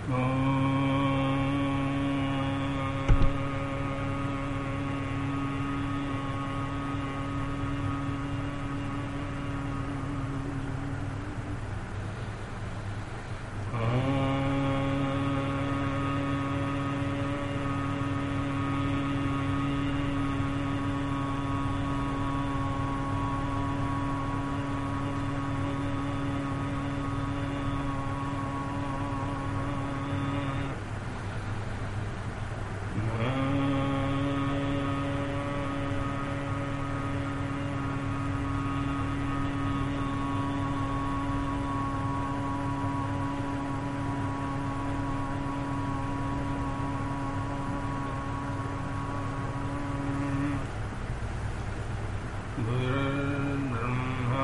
गुरुर्ब्रह्मा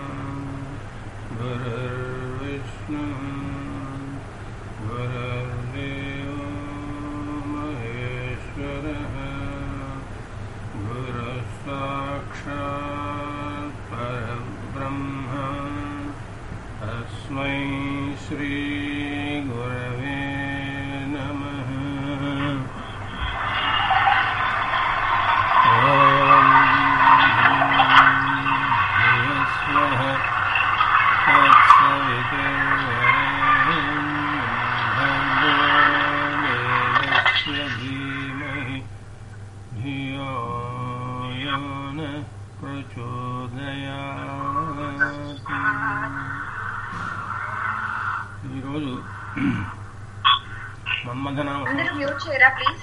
गुरुर्विष्णु गुरुर्देवो महेश्वरः गुरुः साक्षात् परब्रह्म तस्मै श्रीगुरवे नमः धीमहि धियो यो न ప్రచోదయాత్ ఈరోజు మన్మథనామ అందరూ మ్యూట్ చేయరా ప్లీజ్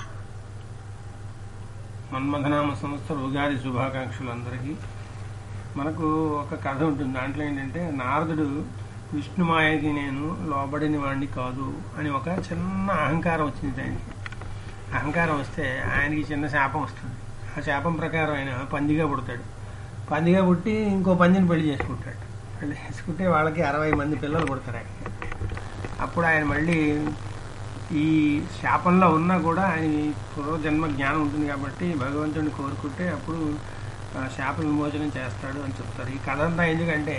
మన్మథనామ సంవత్సర ఉగాది శుభాకాంక్షలు అందరికీ మనకు ఒక కథ ఉంటుంది దాంట్లో ఏంటంటే నారదుడు విష్ణుమాయకి నేను లోబడిన వాడిని కాదు అని ఒక చిన్న అహంకారం వచ్చింది ఆయనకి అహంకారం వస్తే ఆయనకి చిన్న శాపం వస్తుంది ఆ శాపం ప్రకారం ఆయన పందిగా పుడతాడు పందిగా పుట్టి ఇంకో పందిని పెళ్లి చేసుకుంటాడు పెళ్లి చేసుకుంటే వాళ్ళకి అరవై మంది పిల్లలు పుడతారు ఆయనకి అప్పుడు ఆయన మళ్ళీ ఈ శాపంలో ఉన్నా కూడా ఆయన పూర్వజన్మ జ్ఞానం ఉంటుంది కాబట్టి భగవంతుడిని కోరుకుంటే అప్పుడు ఆ శాప విమోచనం చేస్తాడు అని చెప్తారు ఈ కథ అంతా ఎందుకంటే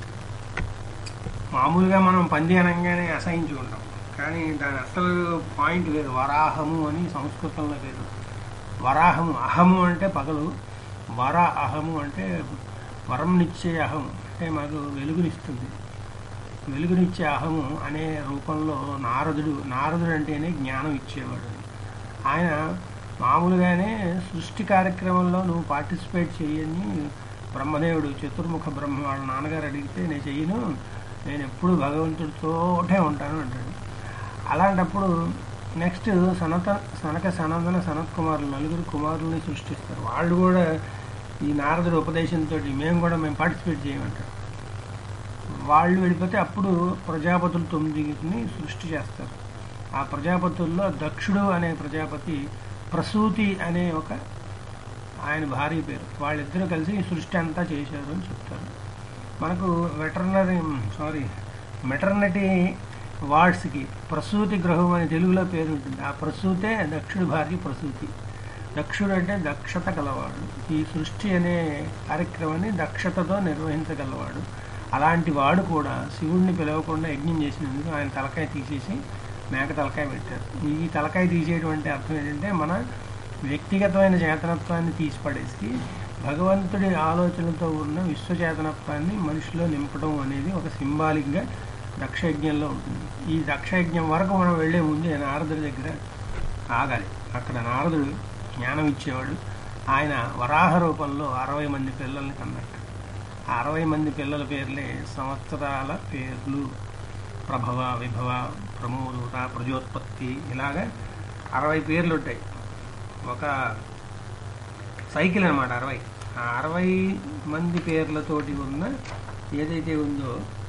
మామూలుగా మనం పంది అనగానే అసహించుకుంటాం కానీ దాని అసలు పాయింట్ వేరు వరాహము అని సంస్కృతంలో పేరు వరాహము అహము అంటే పగలు వర అహము అంటే వరంనిచ్చే అహం అంటే మాకు వెలుగునిస్తుంది వెలుగునిచ్చే అహము అనే రూపంలో నారదుడు నారదుడు అంటేనే జ్ఞానం ఇచ్చేవాడు ఆయన మామూలుగానే సృష్టి కార్యక్రమంలో నువ్వు పార్టిసిపేట్ చేయని బ్రహ్మదేవుడు చతుర్ముఖ బ్రహ్మ వాళ్ళ నాన్నగారు అడిగితే నేను చెయ్యను నేను ఎప్పుడు భగవంతుడితోటే ఉంటాను అంటాడు అలాంటప్పుడు నెక్స్ట్ సనత సనక సనందన సనత్ కుమారులు నలుగురు కుమారుల్ని సృష్టిస్తారు వాళ్ళు కూడా ఈ నారదుడి ఉపదేశంతో మేము కూడా మేము పార్టిసిపేట్ చేయమంటారు వాళ్ళు వెళ్ళిపోతే అప్పుడు ప్రజాపతులు తొమ్మిదిని సృష్టి చేస్తారు ఆ ప్రజాపతుల్లో దక్షుడు అనే ప్రజాపతి ప్రసూతి అనే ఒక ఆయన భార్య పేరు వాళ్ళిద్దరూ కలిసి ఈ సృష్టి అంతా చేశారు అని చెప్తారు మనకు వెటర్నరీ సారీ మెటర్నిటీ వార్డ్స్కి ప్రసూతి గృహం అని తెలుగులో పేరు ఉంటుంది ఆ ప్రసూతే దక్షుడి భార్య ప్రసూతి దక్షుడు అంటే దక్షత గలవాడు ఈ సృష్టి అనే కార్యక్రమాన్ని దక్షతతో నిర్వహించగలవాడు అలాంటి వాడు కూడా శివుడిని పిలవకుండా యజ్ఞం చేసినందుకు ఆయన తలకాయ తీసేసి మేక తలకాయ పెట్టారు ఈ తలకాయ తీసేయడం అంటే అర్థం ఏంటంటే మన వ్యక్తిగతమైన చేతనత్వాన్ని తీసిపడేసి భగవంతుడి ఆలోచనతో ఉన్న విశ్వచేతనత్వాన్ని మనిషిలో నింపడం అనేది ఒక సింబాలిక్గా దక్షయజ్ఞంలో ఉంటుంది ఈ దక్షయజ్ఞం వరకు మనం వెళ్లే ముందే నారదుడి దగ్గర ఆగాలి అక్కడ నారదుడు జ్ఞానం ఇచ్చేవాడు ఆయన వరాహ రూపంలో అరవై మంది పిల్లల్ని కన్నట్టు ఆ అరవై మంది పిల్లల పేర్లే సంవత్సరాల పేర్లు ప్రభవ విభవ ప్రమోదూత ప్రజోత్పత్తి ఇలాగా అరవై పేర్లు ఉంటాయి ఒక సైకిల్ అనమాట అరవై ఆ అరవై మంది పేర్లతోటి ఉన్న ఏదైతే ఉందో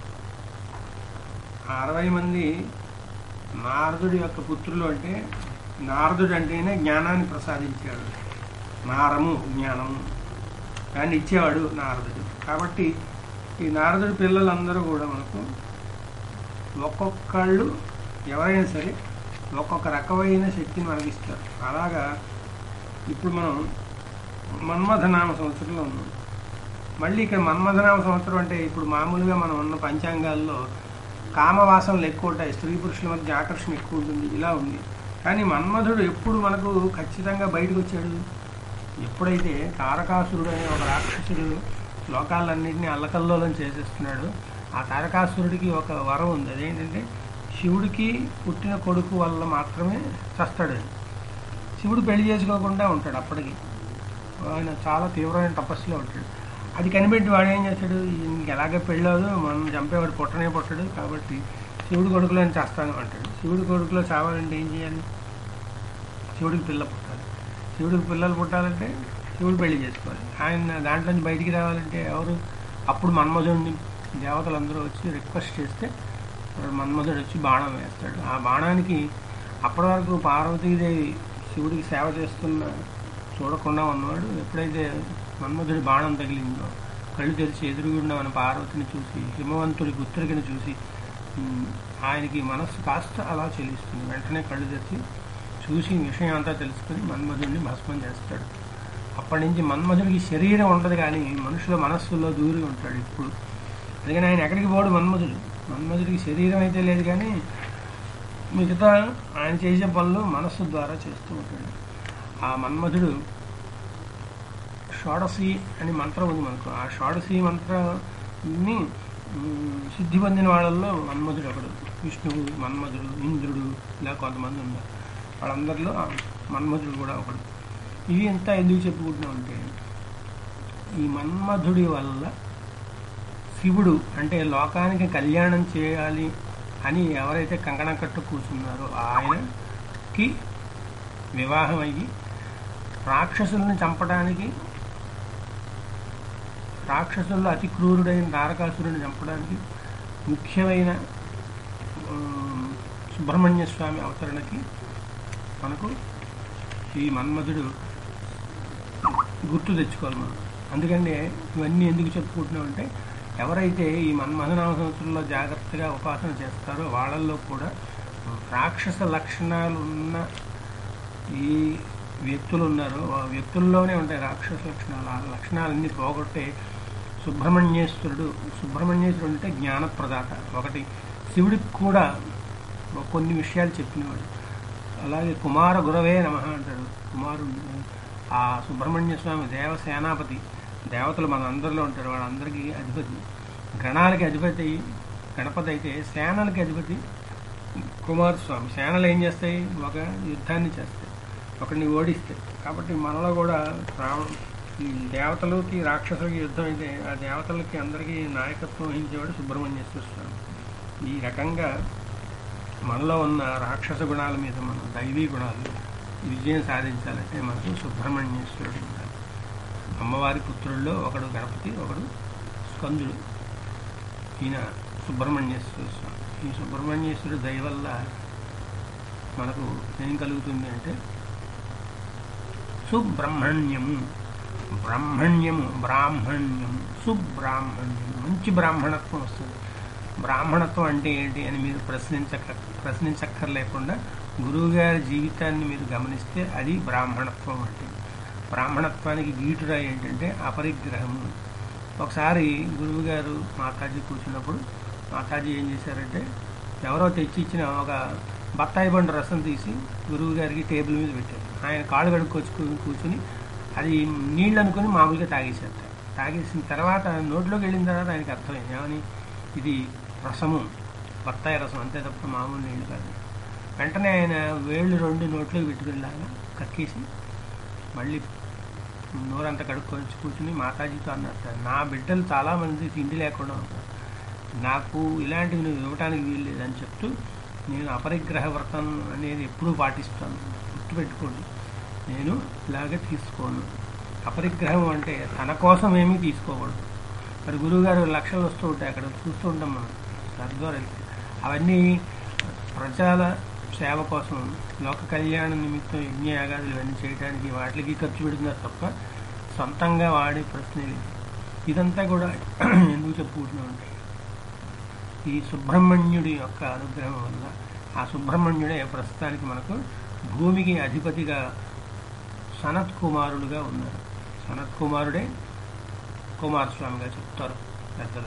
ఆ అరవై మంది నారదుడి యొక్క పుత్రులు అంటే నారదుడు అంటేనే జ్ఞానాన్ని ప్రసాదించాడు నారము జ్ఞానము దాన్ని ఇచ్చేవాడు నారదుడు కాబట్టి ఈ నారదుడి పిల్లలందరూ కూడా మనకు ఒక్కొక్కళ్ళు ఎవరైనా సరే ఒక్కొక్క రకమైన శక్తిని మనకి ఇస్తారు అలాగా ఇప్పుడు మనం మన్మథనామ సంవత్సరంలో ఉన్నాం మళ్ళీ ఇక్కడ మన్మథనామ సంవత్సరం అంటే ఇప్పుడు మామూలుగా మనం ఉన్న పంచాంగాల్లో కామవాసనలు ఎక్కువ ఉంటాయి స్త్రీ పురుషుల మధ్య ఆకర్షణ ఎక్కువ ఉంటుంది ఇలా ఉంది కానీ మన్మధుడు ఎప్పుడు మనకు ఖచ్చితంగా బయటకు వచ్చాడు ఎప్పుడైతే తారకాసురుడు అనే ఒక రాక్షసుడు లోకాలన్నింటినీ అల్లకల్లోలం చేసేస్తున్నాడు ఆ తారకాసురుడికి ఒక వరం ఉంది అదేంటంటే శివుడికి పుట్టిన కొడుకు వల్ల మాత్రమే చస్తాడు శివుడు పెళ్లి చేసుకోకుండా ఉంటాడు అప్పటికి ఆయన చాలా తీవ్రమైన తపస్సులో ఉంటాడు అది కనిపెట్టి వాడు ఏం చేస్తాడు ఈయనకి ఎలాగే పెళ్ళదు మనం చంపేవాడు పుట్టనే పుట్టడు కాబట్టి శివుడి కొడుకులో చేస్తాను అంటాడు శివుడి కొడుకులో చావాలంటే ఏం చేయాలి శివుడికి పిల్ల పుట్టాలి శివుడికి పిల్లలు పుట్టాలంటే శివుడు పెళ్లి చేసుకోవాలి ఆయన దాంట్లో నుంచి బయటికి రావాలంటే ఎవరు అప్పుడు మన్మధుడిని దేవతలందరూ వచ్చి రిక్వెస్ట్ చేస్తే వాడు మన్మధుడు వచ్చి బాణం వేస్తాడు ఆ బాణానికి అప్పటి వరకు పార్వతీదేవి శివుడికి సేవ చేస్తున్న చూడకుండా ఉన్నవాడు ఎప్పుడైతే మన్మధుడి బాణం తగిలిందో కళ్ళు తెరిచి ఎదురుగుండా మన పార్వతిని చూసి హిమవంతుడి గుత్తిరికను చూసి ఉమ్, ఆయనకి మనస్సు కాస్త అలా చెల్లిస్తుంది వెంటనే కళ్ళు తెరిచి చూసి విషయం అంతా తెలుసుకుని మన్మధుడిని భస్మం చేస్తాడు అప్పటి నుంచి మన్మధుడికి శరీరం ఉండదు కానీ మనుషుల మనస్సులో దూరి ఉంటాడు ఇప్పుడు అందుకని ఆయన ఎక్కడికి పోడు మన్మధుడు మన్మధుడికి శరీరం అయితే లేదు కానీ మిగతా ఆయన చేసే పనులు మనస్సు ద్వారా చేస్తూ ఉంటాడు ఆ మన్మధుడు షోడశి అని మంత్రం ఉంది మనకు ఆ షోడశి మంత్రాన్ని ఉమ్, సిద్ధి పొందిన వాళ్ళల్లో మన్మధుడు ఒకడు విష్ణువు మన్మధుడు ఇంద్రుడు ఇలా కొంతమంది ఉన్నారు వాళ్ళందరిలో ఆ మన్మధుడు కూడా ఒకడు ఇవి ఎంత ఎందుకు చెప్పుకుంటున్నాం అంటే ఈ మన్మధుడి వల్ల శివుడు అంటే లోకానికి కళ్యాణం చేయాలి అని ఎవరైతే కంకణం కట్టు కూర్చున్నారో ఆయనకి వివాహం అయ్యి రాక్షసుల్ని చంపడానికి రాక్షసుల్లో అతి క్రూరుడైన తారకాసురుని చంపడానికి ముఖ్యమైన ఉమ్, సుబ్రహ్మణ్య స్వామి అవతరణకి మనకు ఈ మన్మధుడు గుర్తు తెచ్చుకోవాలి మనం అందుకని ఇవన్నీ ఎందుకు చెప్పుకుంటున్నామంటే ఎవరైతే ఈ మన్మథనామ సంవత్సరంలో జాగ్రత్తగా ఉపాసన చేస్తారో వాళ్ళల్లో కూడా రాక్షస లక్షణాలు ఉన్న ఈ వ్యక్తులు ఉన్నారో ఆ వ్యక్తుల్లోనే ఉంటాయి రాక్షస లక్షణాలు ఆ లక్షణాలన్నీ పోగొట్టే సుబ్రహ్మణ్యేశ్వరుడు సుబ్రహ్మణ్యేశ్వరుడు అంటే జ్ఞానప్రదాత ఒకటి శివుడికి కూడా కొన్ని విషయాలు చెప్పినవాడు అలాగే కుమార గురవే నమ అంటాడు కుమారుడు ఆ సుబ్రహ్మణ్య స్వామి దేవ సేనాపతి దేవతలు మన అందరిలో ఉంటారు వాళ్ళందరికీ అధిపతి గణాలకి అధిపతి గణపతి అయితే సేనలకి అధిపతి కుమారస్వామి సేనలు ఏం చేస్తాయి ఒక యుద్ధాన్ని చేస్తాయి ఒకరిని ఓడిస్తాయి కాబట్టి మనలో కూడా రావణ ఈ దేవతలకి రాక్షసులకి యుద్ధం అయితే ఆ దేవతలకి అందరికీ నాయకత్వం వహించేవాడు సుబ్రహ్మణ్యేశ్వర స్వామి ఈ రకంగా మనలో ఉన్న రాక్షస గుణాల మీద మనం దైవీ గుణాలు విజయం సాధించాలంటే మనకు సుబ్రహ్మణ్యేశ్వరుడు ఉండాలి అమ్మవారి పుత్రుల్లో ఒకడు గణపతి ఒకడు స్కందుడు ఈయన సుబ్రహ్మణ్యేశ్వర స్వామి ఈ సుబ్రహ్మణ్యేశ్వరుడు దయ వల్ల మనకు ఏం కలుగుతుంది అంటే సుబ్రహ్మణ్యము బ్రహ్మణ్యము బ్రాహ్మణ్యము సుబ్రాహ్మణ్యము మంచి బ్రాహ్మణత్వం వస్తుంది బ్రాహ్మణత్వం అంటే ఏంటి అని మీరు ప్రశ్నించక ప్రశ్నించక్కర్లేకుండా గురువుగారి జీవితాన్ని మీరు గమనిస్తే అది బ్రాహ్మణత్వం అంటే బ్రాహ్మణత్వానికి గీటురా ఏంటంటే అపరిగ్రహము ఒకసారి గురువుగారు మాతాజీ కూర్చున్నప్పుడు మాతాజీ ఏం చేశారంటే ఎవరో తెచ్చి ఇచ్చిన ఒక బత్తాయి బండు రసం తీసి గురువు గారికి టేబుల్ మీద పెట్టారు ఆయన కాళ్ళు కడుక్కొచ్చుకుని కూర్చుని అది నీళ్ళు అనుకుని మామూలుగా తాగేశారు తాగేసిన తర్వాత నోట్లోకి వెళ్ళిన తర్వాత ఆయనకి అర్థమైంది ఏమని ఇది రసము బత్తాయి రసం అంతే తప్ప మామూలు నీళ్ళు కాదు వెంటనే ఆయన వేళ్ళు రెండు నోట్లోకి పెట్టుకునేలాగా కక్కేసి మళ్ళీ నోరంతా కడుక్కొని కూర్చుని మాతాజీతో అన్నారు నా బిడ్డలు చాలామంది తిండి లేకుండా ఉంటారు నాకు ఇలాంటివి నువ్వు ఇవ్వటానికి వీల్లేదని చెప్తూ నేను అపరిగ్రహ వ్రతం అనేది ఎప్పుడూ పాటిస్తాను గుర్తుపెట్టుకోండి నేను ఇలాగే తీసుకోను అపరిగ్రహం అంటే తన కోసం ఏమీ తీసుకోకూడదు మరి గురువుగారు లక్షలు వస్తూ ఉంటాయి అక్కడ చూస్తూ ఉంటాం మనం సర్దోర్ వెళ్తే అవన్నీ ప్రజల సేవ కోసం లోక కళ్యాణ నిమిత్తం యజ్ఞయాగాదులు ఇవన్నీ చేయడానికి వాటికి ఖర్చు పెడుతున్నారు తప్ప సొంతంగా వాడే ప్రశ్న లేదు ఇదంతా కూడా ఎందుకు చెప్పుకుంటున్నామంటే ఈ సుబ్రహ్మణ్యుడి యొక్క అనుగ్రహం వల్ల ఆ సుబ్రహ్మణ్యుడే ప్రస్తుతానికి మనకు భూమికి అధిపతిగా సనత్ కుమారుడుగా ఉన్నారు సనత్ కుమారుడే కుమారస్వామిగా చెప్తారు పెద్దలు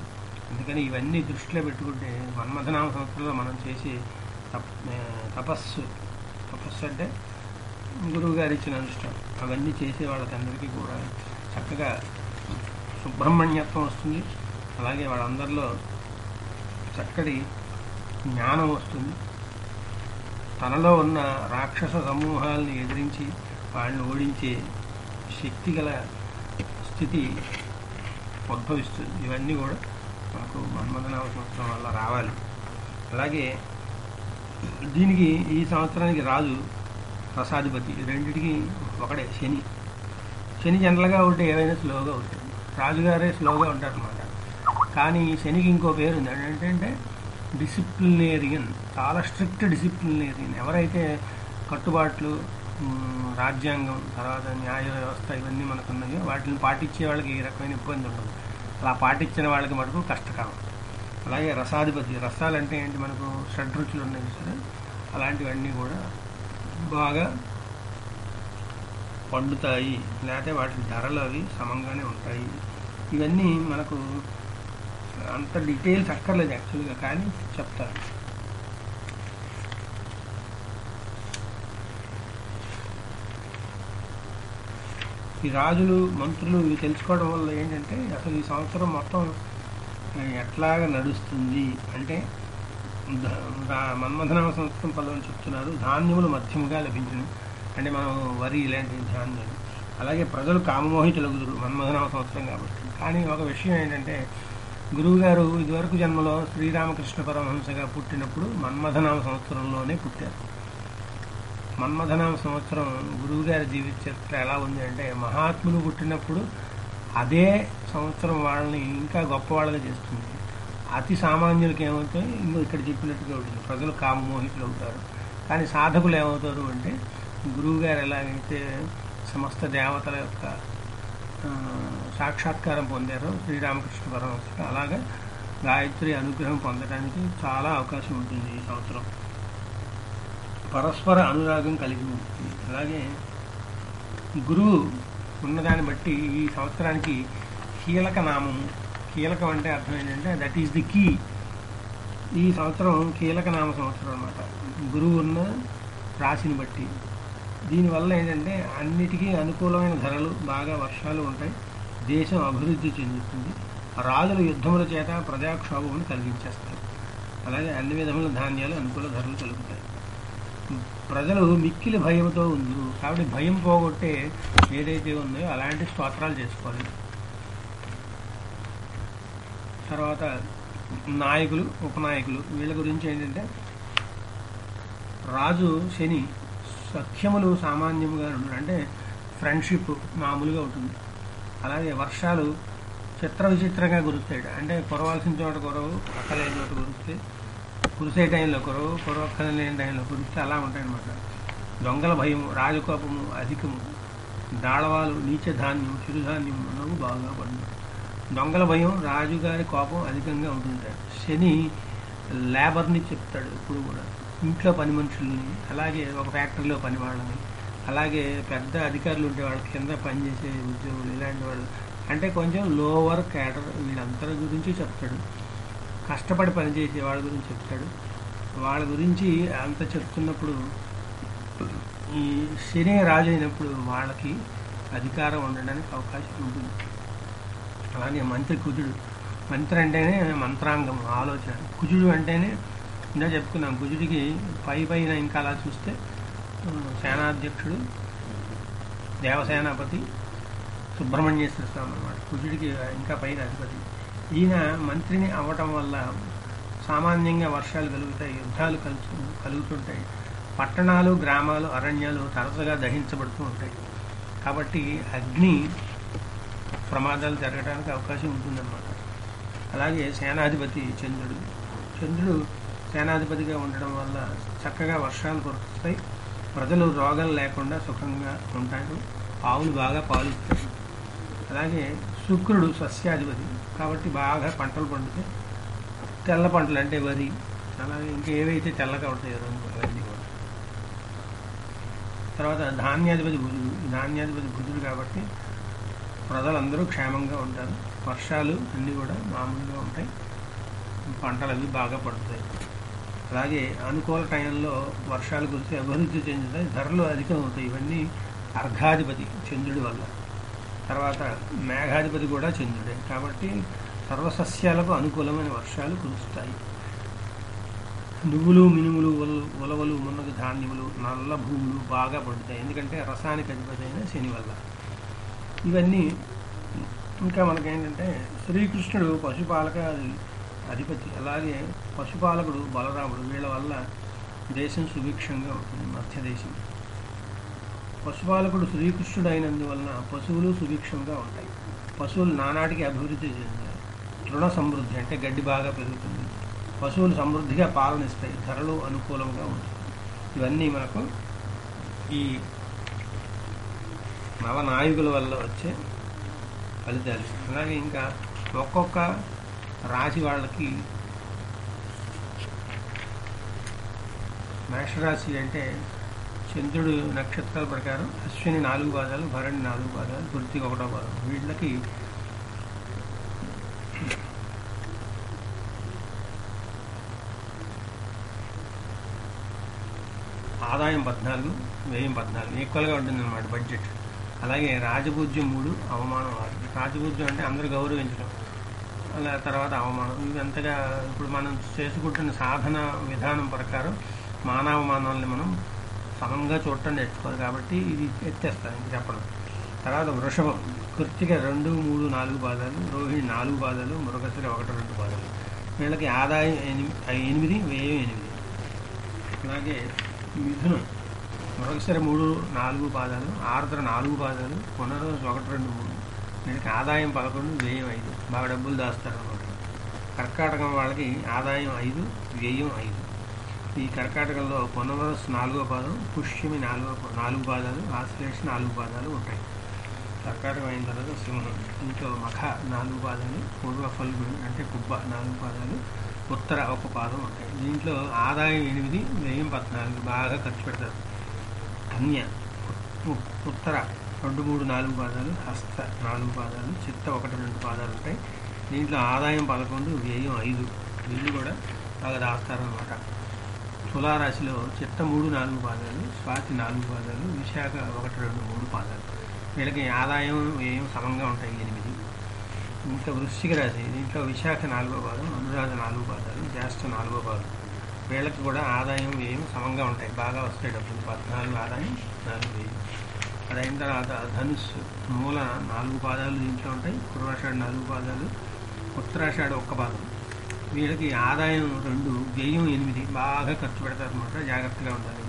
అందుకని ఇవన్నీ దృష్టిలో పెట్టుకుంటే మన్మథనామ సంవత్సరంలో మనం చేసే తప్ ఆ, తపస్సు తపస్సు అంటే గురువు గారు ఇచ్చిన అనుష్ఠానం అవన్నీ చేసే వాళ్ళకందరికీ కూడా చక్కగా సుబ్రహ్మణ్యత్వం వస్తుంది అలాగే వాళ్ళందరిలో చక్కటి జ్ఞానం వస్తుంది తనలో ఉన్న రాక్షస సమూహాలను ఎదిరించి వాళ్ళని ఓడించే శక్తి గల స్థితి ఉద్భవిస్తుంది ఇవన్నీ కూడా మనకు మన్మథనామ సంవత్సరం వల్ల రావాలి అలాగే దీనికి ఈ సంవత్సరానికి రాజు రసాధిపతి రెండిటికి ఒకడే శని శని జనరల్గా ఉంటే ఏవైనా స్లోగా ఉంటుంది రాజుగారే స్లోగా ఉంటారు అనమాట కానీ శనికి ఇంకో పేరు ఉంది ఏంటంటే డిసిప్లినేరియన్ చాలా స్ట్రిక్ట్ డిసిప్లినేరియన్ ఎవరైతే కట్టుబాట్లు ఉమ్, రాజ్యాంగం తర్వాత న్యాయ వ్యవస్థ ఇవన్నీ మనకు ఉన్నాయో వాటిని పాటించే వాళ్ళకి ఏ రకమైన ఇబ్బంది ఉండదు అలా పాటించిన వాళ్ళకి మటుకు కష్టకాలం అలాగే రసాధిపతి రసాలంటే ఏంటి మనకు షడ్రుచులు ఉన్నాయి సరే అలాంటివన్నీ కూడా బాగా పండుతాయి లేకపోతే వాటి ధరలు అవి సమంగానే ఉంటాయి ఇవన్నీ మనకు అంత డీటెయిల్స్ అక్కర్లేదు యాక్చువల్గా కానీ చెప్తారు ఈ రాజులు మంత్రులు ఇవి తెలుసుకోవడం వల్ల ఏంటంటే అసలు ఈ సంవత్సరం మొత్తం ఆ, ఎట్లాగా నడుస్తుంది అంటే ద- రా- మన్మథనామ సంవత్సరం పదవులు చెప్తున్నారు ధాన్యములు మధ్యముగా లభించును అంటే మనం వరి ఇలాంటి ధాన్యాలు అలాగే ప్రజలు కామమోహితులగుదురు మన్మథనామ సంవత్సరం కాబట్టి కానీ ఒక విషయం ఏంటంటే గురువుగారు ఇదివరకు జన్మలో శ్రీరామకృష్ణ పరమహంసగా పుట్టినప్పుడు మన్మథనామ సంవత్సరంలోనే పుట్టారు మన్మథనామ సంవత్సరం గురువుగారి జీవిత చరిత్ర ఎలా ఉంది అంటే మహాత్ములు పుట్టినప్పుడు అదే సంవత్సరం వాళ్ళని ఇంకా గొప్ప వాళ్ళగా చేస్తుంది అతి సామాన్యులకి ఏమవుతాయి ఇంకో ఇక్కడ చెప్పినట్టుగా ఉంటుంది ప్రజలు కామమోహితులు అవుతారు కానీ సాధకులు ఏమవుతారు అంటే గురువుగారు ఎలాగైతే సమస్త దేవతల యొక్క ఆ, సాక్షాత్కారం పొందారో శ్రీరామకృష్ణ పరమహంస అలాగా గాయత్రి అనుగ్రహం పొందడానికి చాలా అవకాశం ఉంటుంది ఈ సంవత్సరం పరస్పర అనురాగం కలిగి ఉంటుంది అలాగే గురువు ఉన్నదాన్ని బట్టి ఈ సంవత్సరానికి కీలక నామము కీలకం అంటే అర్థం ఏంటంటే దట్ ఈస్ ది కీ ఈ సంవత్సరం కీలక నామ సంవత్సరం అనమాట గురువు ఉన్న రాశిని బట్టి దీనివల్ల ఏంటంటే అన్నిటికీ అనుకూలమైన ధరలు బాగా వర్షాలు ఉంటాయి దేశం అభివృద్ధి చెందుతుంది రాజుల యుద్ధముల చేత ప్రజాక్షోభమును కలిగించేస్తారు అలాగే అన్ని విధముల ధాన్యాలు అనుకూల ధరలు కలుగుతాయి ప్రజలు మిక్కిలి భయంతో ఉందరు కాబట్టి భయం పోగొట్టే ఏదైతే ఉందో అలాంటి స్తోత్రాలు చేసుకోవాలి తర్వాత నాయకులు ఉపనాయకులు వీళ్ళ గురించి ఏంటంటే రాజు శని సఖ్యములు సామాన్యముగా ఉండడు అంటే ఫ్రెండ్షిప్ మామూలుగా ఉంటుంది అలాగే వర్షాలు చిత్ర విచిత్రంగా కురుస్తాయి అంటే కురవాల్సిన చోట కురవు అక్కలేని చోట కురుస్తాయి కురిసే టైంలో కురవు కురవక్కల లేని టైంలో కురిస్తే అలా ఉంటాయన్నమాట దొంగల భయము రాజకోపము అధికము దాళవాలు నీచ ధాన్యం చిరుధాన్యం ఉన్నవి బాగా పండు దొంగల భయం రాజుగారి కోపం అధికంగా ఉంటుంది శని లేబర్ని చెప్తాడు ఇప్పుడు కూడా ఇంట్లో పని మనుషుల్ని అలాగే ఒక ఫ్యాక్టరీలో పని వాళ్ళని అలాగే పెద్ద అధికారులు ఉంటే వాళ్ళ కింద పనిచేసే ఉద్యోగులు ఇలాంటి వాళ్ళు అంటే కొంచెం లోవర్ క్యాడర్ వీళ్ళందరి గురించి చెప్తాడు కష్టపడి పనిచేసే వాళ్ళ గురించి చెప్తాడు వాళ్ళ గురించి అంత చెప్తున్నప్పుడు ఈ శని రాజు అయినప్పుడు వాళ్ళకి అధికారం ఉండడానికి అవకాశం ఉంటుంది అలాగే మంత్రి కుజుడు మంత్రి అంటేనే మంత్రాంగం ఆలోచన కుజుడు అంటేనే ఇంకా చెప్పుకున్నాం కుజుడికి పై పైన ఇంకా అలా చూస్తే ఆ, సేనాధ్యక్షుడు దేవసేనాపతి సుబ్రహ్మణ్యేశ్వర స్వామి అన్నమాట కుజుడికి ఇంకా పైన అధిపతి ఈయన మంత్రిని అవ్వటం వల్ల సామాన్యంగా వర్షాలు కలుగుతాయి యుద్ధాలు కలుసు కలుగుతుంటాయి పట్టణాలు గ్రామాలు అరణ్యాలు తరచుగా దహించబడుతూ ఉంటాయి కాబట్టి అగ్ని ప్రమాదాలు జరగడానికి అవకాశం ఉంటుందన్నమాట అలాగే సేనాధిపతి చంద్రుడు చంద్రుడు సేనాధిపతిగా ఉండడం వల్ల చక్కగా వర్షాలు కురుస్తాయి ప్రజలు రోగాలు లేకుండా సుఖంగా ఉంటారు ఆవులు బాగా పాలిస్తాయి అలాగే శుక్రుడు సస్యాధిపతి కాబట్టి బాగా పంటలు పండుతాయి తెల్ల పంటలు అంటే వరి అలాగే ఇంకా ఏవైతే తెల్లగా ఉంటాయో రంగు అవన్నీ కూడా తర్వాత ధాన్యాధిపతి బుధుడు ఈ ధాన్యాధిపతి బుధుడు కాబట్టి ప్రజలందరూ క్షేమంగా ఉంటారు వర్షాలు అన్నీ కూడా మామూలుగా ఉంటాయి పంటలు అవి బాగా పడుతాయి అలాగే అనుకూల టైంలో వర్షాలు కురిసి అభివృద్ధి చెందుతాయి ధరలు అధికం అవుతాయి ఇవన్నీ అర్ఘాధిపతి చంద్రుడి వల్ల తర్వాత మేఘాధిపతి కూడా చంద్రుడే కాబట్టి సర్వసస్యాలకు అనుకూలమైన వర్షాలు కురుస్తాయి నువ్వులు మినుములు ఉల- ఉలవలు మున్నగు ధాన్యములు నల్ల భూములు బాగా పడుతాయి ఎందుకంటే రసానికి అధిపతి అయిన శని వల్ల ఇవన్నీ ఇంకా మనకేంటంటే శ్రీకృష్ణుడు పశుపాలక అధిపతి అలాగే పశుపాలకుడు బలరాముడు వీళ్ళ వల్ల దేశం సుభిక్షంగా ఉంటుంది మధ్య దేశం పశుపాలకుడు శ్రీకృష్ణుడు అయినందువలన పశువులు సుభిక్షంగా ఉంటాయి పశువులు నానాటికి అభివృద్ధి చెందాయి తృణ సమృద్ధి అంటే గడ్డి బాగా పెరుగుతుంది పశువులు సమృద్ధిగా పాలనిస్తాయి ధరలు అనుకూలంగా ఉంటాయి ఇవన్నీ మనకు ఈ నవనాయకుల వల్ల వచ్చే ఫలితాలు అలాగే ఇంకా ఒక్కొక్క రాశి వాళ్ళకి మేషరాశి అంటే చంద్రుడు నక్షత్రాల ప్రకారం అశ్విని నాలుగు పాదాలు భరణి నాలుగు పాదాలు కృతికి ఒకటో పాదం వీళ్ళకి ఆదాయం పద్నాలుగు వ్యయం పద్నాలుగు ఈక్వల్గా ఉంటుంది అనమాట బడ్జెట్ అలాగే రాజపూజ్యం మూడు అవమానం ఆరు రాజపూజ్యం అంటే అందరూ గౌరవించడం అలా తర్వాత అవమానం ఇవి అంతగా ఇప్పుడు మనం చేసుకుంటున్న సాధన విధానం ప్రకారం మానవమానాలని మనం సమంగా చూడటం నేర్చుకోవాలి కాబట్టి ఇది ఎత్తేస్తాను ఇంక చెప్పడం తర్వాత వృషభం కృత్తిక రెండు మూడు నాలుగు పాదాలు రోహిణి నాలుగు పాదాలు మృగశిర ఒకటి రెండు పాదాలు వీళ్ళకి ఆదాయం ఎనిమిది ఎనిమిది వ్యయం ఎనిమిది అలాగే మిథునం మృగశిర మూడు నాలుగు పాదాలు ఆర్ద్ర నాలుగు పాదాలు పునరోజు ఒకటి రెండు మూడు వీళ్ళకి ఆదాయం పదకొండు వ్యయం ఐదు బాగా డబ్బులు దాస్తారు అన్నమాట కర్కాటకం వాళ్ళకి ఆదాయం ఐదు వ్యయం ఐదు ఈ కర్కాటకంలో పునరస్ నాలుగో పాదం పుష్యమి నాలుగో పా- నాలుగు పాదాలు ఆశ్లేష నాలుగు పాదాలు ఉంటాయి కర్కాటకం అయిన తర్వాత సింహం ఇంట్లో మఖ నాలుగు పాదాలు పూర్వ ఫల్గుని అంటే కుబ్బ నాలుగు పాదాలు ఉత్తర ఒక పాదం ఉంటాయి దీంట్లో ఆదాయం ఎనిమిది వ్యయం పద్నాలుగు బాగా ఖర్చు పెడతారు కన్య ఉ- ఉత్తర రెండు మూడు నాలుగు పాదాలు హస్త నాలుగు పాదాలు చిత్త ఒకటి రెండు పాదాలు ఉంటాయి దీంట్లో ఆదాయం పదకొండు వ్యయం ఐదు వీళ్ళు కూడా బాగా దాస్తారనమాట తులారాశిలో చిత్త మూడు నాలుగు పాదాలు స్వాతి నాలుగు పాదాలు విశాఖ ఒకటి రెండు మూడు పాదాలు వీళ్ళకి ఆదాయం వ్యయం సమంగా ఉంటాయి ఎనిమిది ఇంకా వృశ్చిక రాశి దీంట్లో విశాఖ నాలుగో పాదం అనురాధ నాలుగు పాదాలు జ్యేష్ఠ నాలుగో పాదం వీళ్ళకి కూడా ఆదాయం వ్యయం సమంగా ఉంటాయి బాగా వస్తాయి డబ్బులు పద్నాలుగు ఆదాయం నాలుగు వ్యయం అది అయిన తర్వాత ధనుస్సు మూల నాలుగు పాదాలు దీంట్లో ఉంటాయి పూర్వాషాఢ నాలుగు పాదాలు ఉత్తరాషాఢ ఒక్క పాదం వీళ్ళకి ఆదాయం రెండు వ్యయం ఎనిమిది బాగా ఖర్చు పెడతారు అనమాట జాగ్రత్తగా ఉండాలి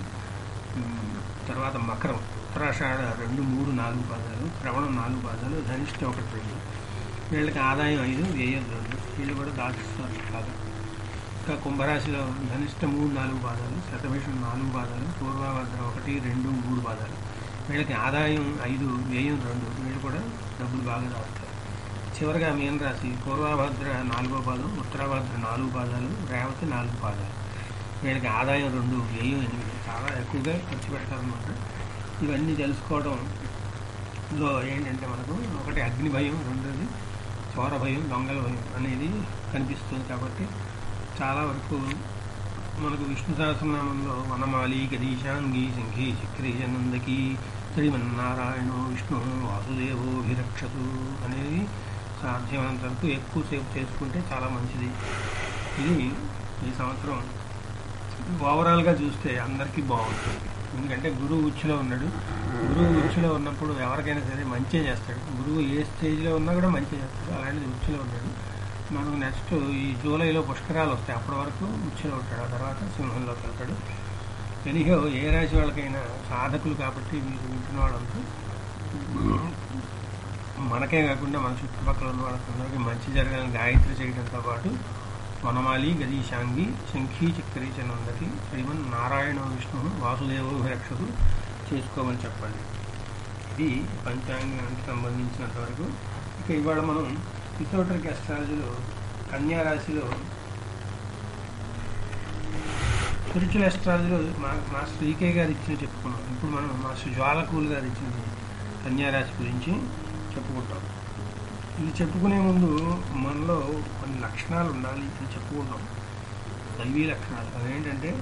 ఉమ్, తర్వాత మకరం ఉత్తరాషాఢ రెండు మూడు నాలుగు పాదాలు శ్రవణం నాలుగు పాదాలు ధనిష్ట ఒకటి రెండు వీళ్ళకి ఆదాయం ఐదు వ్యయం రెండు వీళ్ళు కూడా దాచిస్తారు బాగా ఇంకా కుంభరాశిలో ధనిష్ట మూడు నాలుగు పాదాలు శతభిషం నాలుగు పాదాలు పూర్వభద్ర ఒకటి రెండు మూడు పాదాలు వీళ్ళకి ఆదాయం ఐదు వ్యయం రెండు వీళ్ళు కూడా డబ్బులు బాగా దాస్తారు చివరిగా మీన రాశి పూర్వభద్ర నాలుగో పాదం ఉత్తరాభద్ర నాలుగు పాదాలు రేవతి నాలుగు పాదాలు వీళ్ళకి ఆదాయం రెండు వ్యయం ఎనిమిది చాలా ఎక్కువగా ఖర్చు పెడతారనమాట ఇవన్నీ తెలుసుకోవడంలో ఏంటంటే మనకు ఒకటి అగ్ని భయం రెండోది చోర భయం దొంగల భయం అనేది కనిపిస్తుంది కాబట్టి చాలా వరకు మనకు విష్ణు సహస్రనామంలో వనమాలి గదీశాంగి శంఖి చక్రీ నందకి శ్రీమన్నారాయణ విష్ణు వాసుదేవోభిరక్షతు అనేది సాధ్యమైనంత వరకు ఎక్కువసేపు చేసుకుంటే చాలా మంచిది ఇది ఈ సంవత్సరం ఓవరాల్గా చూస్తే అందరికీ బాగుంటుంది ఎందుకంటే గురువు ఉచ్చులో ఉన్నాడు గురువు ఉచ్చులో ఉన్నప్పుడు ఎవరికైనా సరే మంచి చేస్తాడు గురువు ఏ స్టేజ్లో ఉన్నా కూడా మంచి చేస్తాడు అలాంటిది ఉచ్చులో ఉన్నాడు మనకు నెక్స్ట్ ఈ జూలైలో పుష్కరాలు వస్తాయి అప్పటి వరకు ఉచ్చులో ఉంటాడు ఆ తర్వాత సింహంలోకి వెళ్తాడు ఎనిహో ఏ రాశి వాళ్ళకైనా సాధకులు కాబట్టి మీరు వింటున్న వాళ్ళంతా మనకే కాకుండా మన చుట్టుపక్కల ఉన్న వాళ్ళకందరికీ మంచి జరగాలని గాయత్రి చేయడంతో పాటు వనమాలి గదీశాంగి శంఖీ చక్రీ చనందకి శ్రీమన్ నారాయణ విష్ణువు వాసుదేవో రక్షకు చేసుకోమని చెప్పండి ఇది పంచాంగానికి సంబంధించినంత వరకు ఇక ఇవాళ మనం పితోటరికి అస్ట్రాలజీలో కన్యా రాశిలో స్పిరిచువల్ అస్ట్రాలజీలో మా మా శ్రీకే గారు ఇచ్చిన చెప్పుకున్నాం ఇప్పుడు మనం మా జ్వాలకూల్ గారు ఇచ్చిన కన్యా రాశి గురించి చెప్పుకుంటాం ఇది చెప్పుకునే ముందు మనలో కొన్ని లక్షణాలు ఉండాలి అని చెప్పుకుంటాం దైవీ లక్షణాలు అదేంటంటే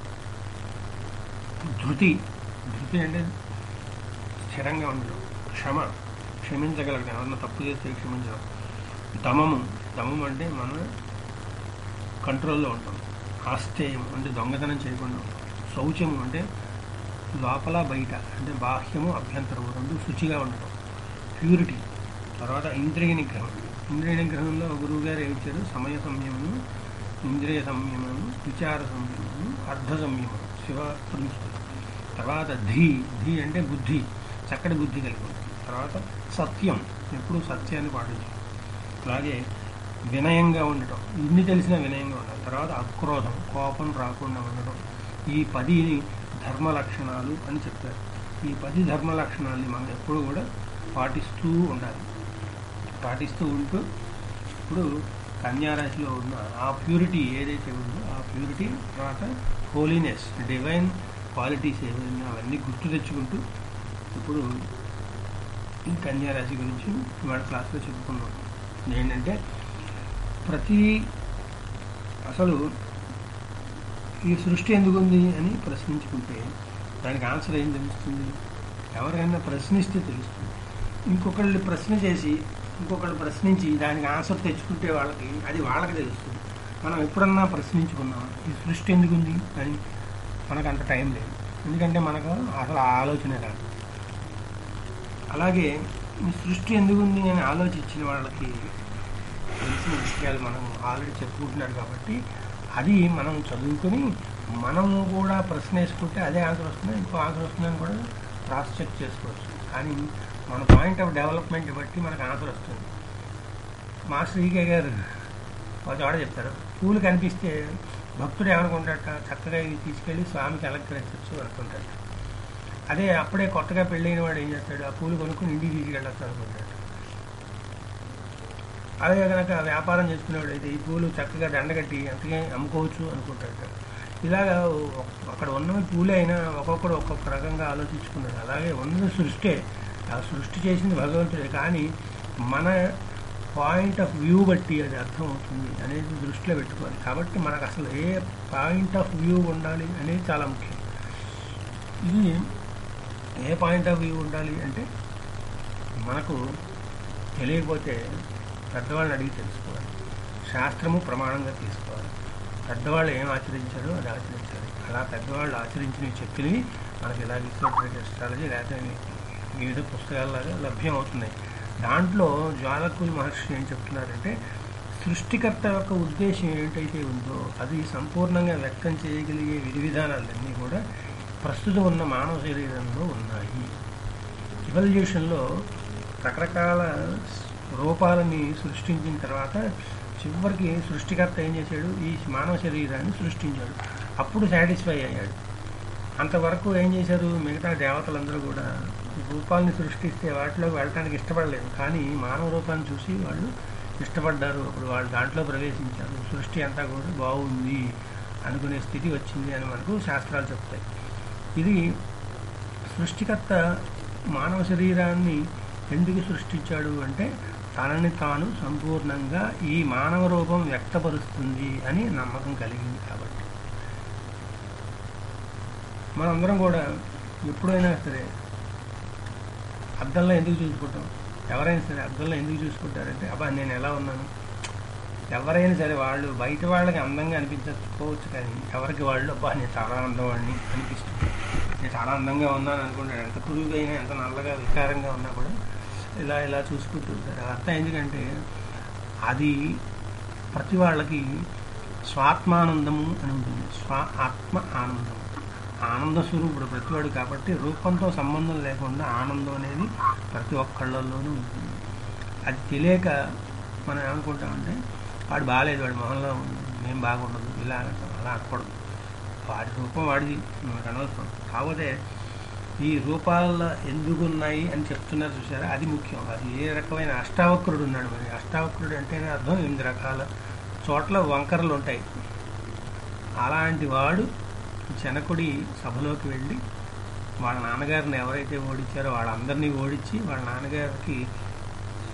ధృతి ధృతి అంటే స్థిరంగా ఉండడం క్షమ క్షమించగలగడం ఎవరన్నా తప్పు చేస్తే క్షమించడం దమము దమం అంటే మన కంట్రోల్లో ఉంటాం ఆస్థేయం అంటే దొంగతనం చేయకుండా ఉంటాం శౌచము అంటే లోపల బయట అంటే బాహ్యము అభ్యంతరము రెండు శుచిగా ఉండటం ప్యూరిటీ తర్వాత ఇంద్రియ నిగ్రహం ఇంద్రియ నిగ్రహంలో గురువు గారు ఏమిచ్చారు సమయ సంయమము ఇంద్రియ సంయమము విచార సంయమము అర్ధ సంయమం శివ ప్రిన్సిపల్ తర్వాత ధీ ధీ అంటే బుద్ధి చక్కటి బుద్ధి కలిగి ఉంటుంది తర్వాత సత్యం ఎప్పుడు సత్యాన్ని పాటించడం అలాగే వినయంగా ఉండటం ఇన్ని తెలిసిన వినయంగా ఉండాలి తర్వాత అక్రోధం కోపం రాకుండా ఉండటం ఈ పది ధర్మ లక్షణాలు అని చెప్పారు ఈ పది ధర్మ లక్షణాలని మనం ఎప్పుడు కూడా పాటిస్తూ ఉండాలి పాటిస్తూ ఉంటూ ఇప్పుడు కన్యారాశిలో ఉన్న ఆ ప్యూరిటీ ఏదైతే ఉందో ఆ ప్యూరిటీ తర్వాత హోలీనెస్ డివైన్ క్వాలిటీస్ ఏమైనా అవన్నీ గుర్తు తెచ్చుకుంటూ ఇప్పుడు ఈ కన్యారాశి గురించి ఇవాళ క్లాస్లో చెప్పుకున్నాం ఏంటంటే ప్రతి అసలు ఈ సృష్టి ఎందుకు ఉంది అని ప్రశ్నించుకుంటే దానికి ఆన్సర్ ఏం తెలుస్తుంది ఎవరైనా ప్రశ్నిస్తే తెలుస్తుంది ఇంకొకళ్ళు ప్రశ్న చేసి ఇంకొకళ్ళు ప్రశ్నించి దానికి ఆన్సర్ తెచ్చుకుంటే వాళ్ళకి అది వాళ్ళకి తెలుస్తుంది మనం ఎప్పుడన్నా ప్రశ్నించుకున్నాం ఈ సృష్టి ఎందుకు ఉంది అని మనకు అంత టైం లేదు ఎందుకంటే మనకు అసలు ఆ ఆలోచనే రాదు అలాగే ఈ సృష్టి ఎందుకు ఉంది అని ఆలోచించిన వాళ్ళకి తెలిసిన విషయాలు మనం ఆల్రెడీ చెప్పుకుంటున్నారు కాబట్టి అది మనం చదువుకొని మనము కూడా ప్రశ్న వేసుకుంటే అదే ఆన్సర్ వస్తుంది ఇంకో ఆన్సర్ వస్తుందని కూడా క్రాస్ చెక్ చేసుకోవచ్చు కానీ మన పాయింట్ ఆఫ్ డెవలప్మెంట్ బట్టి మనకు ఆన్సర్ వస్తుంది మాస్టర్ ఈకే గారు ఒక చోట చెప్తారు పూలు కనిపిస్తే భక్తుడు ఏమనుకుంటాట చక్కగా ఇవి తీసుకెళ్ళి స్వామికి అలంకరించవచ్చు అనుకుంటాడు అదే అప్పుడే కొత్తగా పెళ్ళైన వాడు ఏం చేస్తాడు ఆ పూలు కొనుక్కుని ఇంటికి తీసుకెళ్ళచ్చు అనుకుంటాడు అదే కనుక వ్యాపారం చేసుకునేవాడు అయితే ఈ పూలు చక్కగా దండగట్టి అంతగా అమ్ముకోవచ్చు అనుకుంటాడు ఇలాగా అక్కడ ఉన్నవి పూలే అయినా ఒక్కొక్కడు ఒక్కొక్క రకంగా ఆలోచించుకున్నాడు అలాగే ఉన్నది సృష్టే ఆ సృష్టి చేసింది భగవంతుడే కానీ మన పాయింట్ ఆఫ్ వ్యూ బట్టి అది అర్థం అవుతుంది అనేది దృష్టిలో పెట్టుకోవాలి కాబట్టి మనకు అసలు ఏ పాయింట్ ఆఫ్ వ్యూ ఉండాలి అనేది చాలా ముఖ్యం ఇది ఏ పాయింట్ ఆఫ్ వ్యూ ఉండాలి అంటే మనకు తెలియకపోతే పెద్దవాళ్ళని అడిగి తెలుసుకోవాలి శాస్త్రము ప్రమాణంగా తీసుకోవాలి పెద్దవాళ్ళు ఏం ఆచరించారో అది ఆచరించాలి అలా పెద్దవాళ్ళు ఆచరించినవి చెప్పినవి మనకి ఇలా రిసోర్ట్ ఎస్ట్రాలజీ లేకపోతే వివిధ పుస్తకాల్లాగా లభ్యం అవుతున్నాయి దాంట్లో జ్వాలకుల్ మహర్షి ఏం చెప్తున్నారంటే సృష్టికర్త యొక్క ఉద్దేశం ఏంటైతే ఉందో అది సంపూర్ణంగా వ్యక్తం చేయగలిగే విధి విధానాలన్నీ కూడా ప్రస్తుతం ఉన్న మానవ శరీరంలో ఉన్నాయి ఇవల్యూషన్లో రకరకాల రూపాలని సృష్టించిన తర్వాత చివరికి సృష్టికర్త ఏం చేశాడు ఈ మానవ శరీరాన్ని సృష్టించాడు అప్పుడు సాటిస్ఫై అయ్యాడు అంతవరకు ఏం చేశారు మిగతా దేవతలందరూ కూడా రూపాలని సృష్టిస్తే వాటిలోకి వెళ్ళటానికి ఇష్టపడలేదు కానీ మానవ రూపాన్ని చూసి వాళ్ళు ఇష్టపడ్డారు అప్పుడు వాళ్ళు దాంట్లో ప్రవేశించారు సృష్టి అంతా కూడా బాగుంది అనుకునే స్థితి వచ్చింది అని మనకు శాస్త్రాలు చెప్తాయి ఇది సృష్టికర్త మానవ శరీరాన్ని ఎందుకు సృష్టించాడు అంటే తనని తాను సంపూర్ణంగా ఈ మానవ రూపం వ్యక్తపరుస్తుంది అని నమ్మకం కలిగింది కాబట్టి మనందరం కూడా ఎప్పుడైనా సరే అద్దంలో ఎందుకు చూసుకుంటాం ఎవరైనా సరే అద్దంలో ఎందుకు చూసుకుంటారంటే అబ్బా నేను ఎలా ఉన్నాను ఎవరైనా సరే వాళ్ళు బయట వాళ్ళకి అందంగా అనిపించకపోవచ్చు కానీ ఎవరికి వాళ్ళు అబ్బా నేను చాలా అందవాడిని అనిపిస్తుంది నేను చాలా అందంగా ఉన్నాను అనుకుంటాడు ఎంత పురుగుగా ఎంత నల్లగా వికారంగా ఉన్నా కూడా ఇలా ఇలా చూసుకుంటూ ఉంటారు అర్థం ఎందుకంటే అది ప్రతి వాళ్ళకి స్వాత్మానందము అని ఉంటుంది స్వ ఆత్మ ఆనందం ఆనంద స్వరూపుడు ప్రతివాడు కాబట్టి రూపంతో సంబంధం లేకుండా ఆనందం అనేది ప్రతి ఒక్కళ్ళలోనూ ఉంటుంది అది తెలియక మనం ఏమనుకుంటామంటే వాడు బాగాలేదు వాడి మొహంలో మేము బాగుండదు ఇలా అంటాం అలా అనకూడదు వాడి రూపం వాడిది మనకు అనవసరం కాకపోతే ఈ రూపాల్లో ఎందుకు ఉన్నాయి అని చెప్తున్నారు చూసారా అది ముఖ్యం అది ఏ రకమైన అష్టావక్రుడు ఉన్నాడు మరి అష్టావక్రుడు అంటేనే అర్థం ఎనిమిది రకాల చోట్ల వంకరలు ఉంటాయి అలాంటి వాడు జనకుడి సభలోకి వెళ్ళి వాళ్ళ నాన్నగారిని ఎవరైతే ఓడించారో వాళ్ళందరినీ ఓడించి వాళ్ళ నాన్నగారికి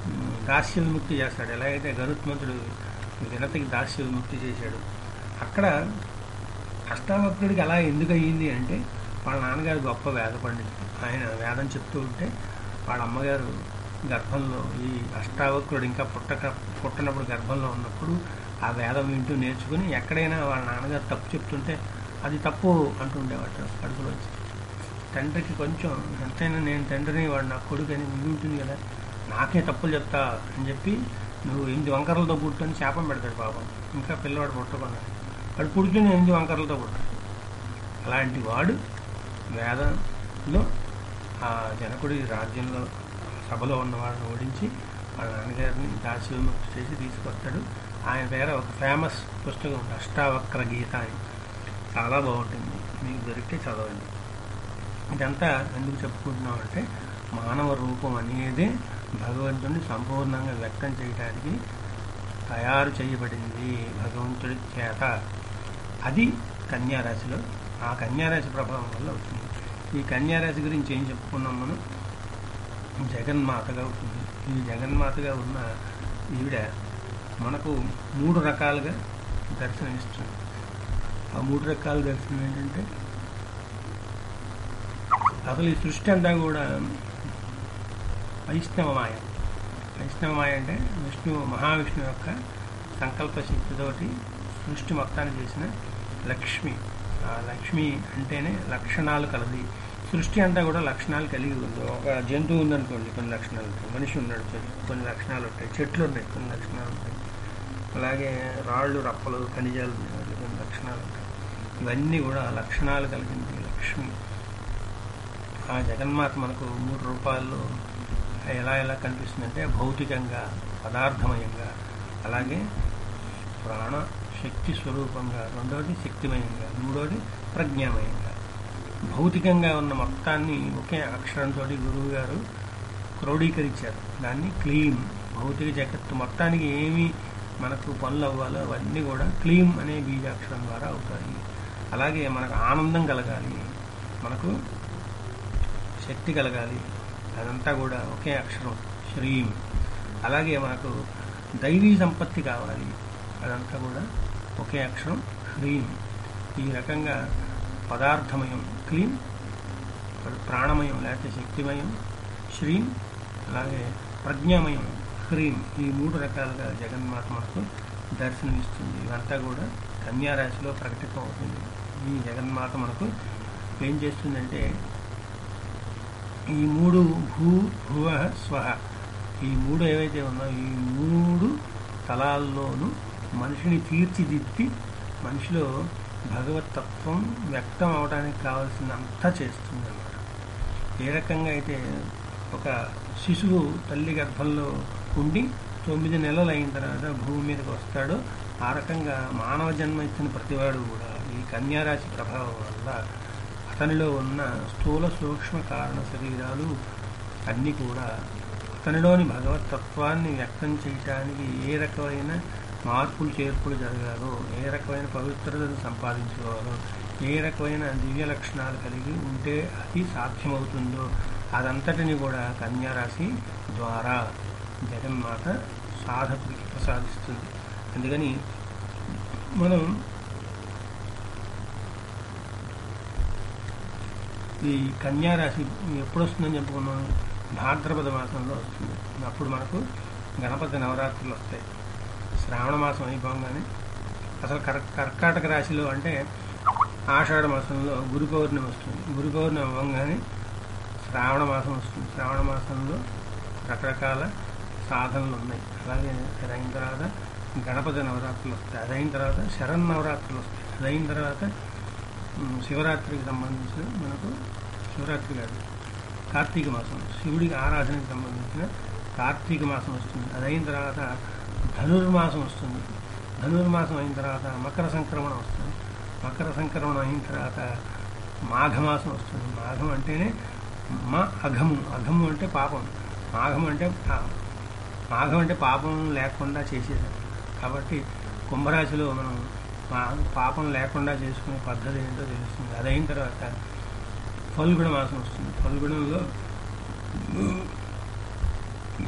ఉమ్, దాస్య విముక్తి చేస్తాడు ఎలాగైతే గరుత్మంతుడు వినతికి దాస్య విముక్తి చేశాడు అక్కడ అష్టావక్రుడికి అలా ఎందుకు అయ్యింది అంటే వాళ్ళ నాన్నగారు గొప్ప వేద పండితుడు ఆయన వేదం చెప్తూ ఉంటే వాళ్ళ అమ్మగారు గర్భంలో ఈ అష్టావక్రుడు ఇంకా పుట్టక పుట్టనప్పుడు గర్భంలో ఉన్నప్పుడు ఆ వేదం వింటూ నేర్చుకుని ఎక్కడైనా వాళ్ళ నాన్నగారు తప్పు చెప్తుంటే అది తప్పు అంటుండేవాట కడుపులోంచి తండ్రికి కొంచెం ఎంతైనా నేను తండ్రిని వాడు నా కొడుకు అని మిగిలి ఉంటుంది కదా నాకే తప్పులు చెప్తా అని చెప్పి నువ్వు ఎనిమిది వంకరలతో పుట్టని శాపం పెడతాడు పాపం ఇంకా పిల్లవాడు పుట్టకుండా వాడు పుడుతున్న ఎనిమిది వంకరలతో పుట్టాడు అలాంటి వాడు వేదంలో ఆ జనకుడి రాజ్యంలో సభలో ఉన్న వాళ్ళని ఓడించి వాళ్ళ నాన్నగారిని దాస్యముక్తి చేసి తీసుకొస్తాడు ఆయన పేర ఒక ఫేమస్ పుస్తకం ఉంది అష్టావక్ర గీత అని చాలా బాగుంటుంది మీకు దొరికితే చదవండి ఇదంతా ఎందుకు చెప్పుకుంటున్నాం అంటే మానవ రూపం అనేదే భగవంతుడిని సంపూర్ణంగా వ్యక్తం చేయడానికి తయారు చేయబడింది భగవంతుడి చేత అది కన్యారాశిలో ఆ కన్యారాశి ప్రభావం వల్ల అవుతుంది ఈ కన్యారాశి గురించి ఏం చెప్పుకున్నాం మనం జగన్మాతగా అవుతుంది ఈ జగన్మాతగా ఉన్న ఈవిడ మనకు మూడు రకాలుగా దర్శనమిస్తుంది ఆ మూడు రకాల దర్శనం ఏంటంటే అసలు ఈ సృష్టి అంతా కూడా వైష్ణవమాయ వైష్ణవమాయ అంటే విష్ణు మహావిష్ణువు యొక్క సంకల్ప శక్తితోటి సృష్టి మొత్తాన్ని చేసిన లక్ష్మి ఆ లక్ష్మి అంటేనే లక్షణాలు కలది సృష్టి అంతా కూడా లక్షణాలు కలిగి ఉంది ఒక జంతువు ఉందనుకోండి కొన్ని లక్షణాలు ఉంటాయి మనిషి ఉన్నాడు కొన్ని- కొన్ని లక్షణాలు ఉంటాయి చెట్లు ఉన్నాయి కొన్ని లక్షణాలు ఉంటాయి అలాగే రాళ్ళు రప్పలు ఖనిజాలు ఉన్నాయి వాటికి కొన్ని లక్షణాలు ఉంటాయి ఇవన్నీ కూడా లక్షణాలు కలిగింది లక్ష్మి ఆ జగన్మాత మనకు మూడు రూపాల్లో ఎలా ఎలా కనిపిస్తుందంటే భౌతికంగా పదార్థమయంగా అలాగే ప్రాణ శక్తి స్వరూపంగా రెండవది శక్తిమయంగా మూడవది ప్రజ్ఞామయంగా భౌతికంగా ఉన్న మొత్తాన్ని ఒకే అక్షరంతో గురువు గారు క్రోడీకరించారు దాన్ని క్లీమ్ భౌతిక జగత్తు మొత్తానికి ఏమి మనకు పనులు అవ్వాలో అవన్నీ కూడా క్లీమ్ అనే బీజాక్షరం ద్వారా అవుతాయి అలాగే మనకు ఆనందం కలగాలి మనకు శక్తి కలగాలి అదంతా కూడా ఒకే అక్షరం శ్రీం అలాగే మనకు దైవీ సంపత్తి కావాలి అదంతా కూడా ఒకే అక్షరం హ్రీం ఈ రకంగా పదార్థమయం క్లీం ప్రాణమయం లేకపోతే శక్తిమయం శ్రీం అలాగే ప్రజ్ఞామయం హ్రీం ఈ మూడు రకాలుగా జగన్మాత మనకు దర్శనమిస్తుంది ఇవంతా కూడా కన్యారాశిలో ప్రకటితం అవుతుంది ఈ జగన్మాత మనకు ఏం చేస్తుందంటే ఈ మూడు భూ భువ స్వహ ఈ మూడు ఏవైతే ఉన్నాయో ఈ మూడు తలాల్లోనూ మనిషిని తీర్చిదిద్ది మనిషిలో భగవతత్వం వ్యక్తం అవడానికి కావాల్సినంతా చేస్తుంది అన్నమాట ఏ రకంగా అయితే ఒక శిశువు తల్లి గర్భంలో ఉండి తొమ్మిది నెలలు అయిన తర్వాత భూమి మీదకి వస్తాడో ఆ రకంగా మానవ జన్మ ఇచ్చిన ప్రతివాడు కూడా ఈ కన్యారాశి ప్రభావం వల్ల అతనిలో ఉన్న స్థూల సూక్ష్మ కారణ శరీరాలు అన్నీ కూడా అతనిలోని భగవతత్వాన్ని వ్యక్తం చేయటానికి ఏ రకమైన మార్పులు చేర్పులు జరగాలో ఏ రకమైన పవిత్రతను సంపాదించుకోవాలో ఏ రకమైన దివ్య లక్షణాలు కలిగి ఉంటే అది సాధ్యమవుతుందో అదంతటిని కూడా కన్యారాశి ద్వారా జగన్మాత సాధకుడికి ప్రసాదిస్తుంది అందుకని మనం ఈ కన్యారాశి ఎప్పుడు వస్తుందని చెప్పుకున్నాం భాద్రపద మాసంలో వస్తుంది అప్పుడు మనకు గణపతి నవరాత్రులు వస్తాయి శ్రావణ మాసం అయిపోగానే అసలు కర్ కర్కాటక రాశిలో అంటే ఆషాఢ మాసంలో గురు పౌర్ణమి వస్తుంది గురు పౌర్ణమి అవ్వగానే శ్రావణ మాసం వస్తుంది శ్రావణ మాసంలో రకరకాల సాధనలు ఉన్నాయి అలాగే అది అయిన తర్వాత గణపతి నవరాత్రులు వస్తాయి అది అయిన తర్వాత శరణ్ నవరాత్రులు వస్తాయి అది అయిన తర్వాత ఉమ్, శివరాత్రికి సంబంధించిన మనకు శివరాత్రి కాదు కార్తీక మాసం శివుడికి ఆరాధనకి సంబంధించిన కార్తీక మాసం వస్తుంది అది అయిన తర్వాత ధనుర్మాసం వస్తుంది ధనుర్మాసం అయిన తర్వాత మకర సంక్రమణ వస్తుంది మకర సంక్రమణ అయిన తర్వాత మాఘమాసం వస్తుంది మాఘం అంటేనే మా అఘము అఘము అంటే పాపం మాఘం అంటే పా- మాఘం అంటే పాపం లేకుండా చేసేది కాబట్టి కుంభరాశిలో మనం మా- పాపం లేకుండా చేసుకునే పద్ధతి ఏంటో తెలుస్తుంది అది అయిన తర్వాత ఫల్గుణ మాసం వస్తుంది ఫల్గుణంలో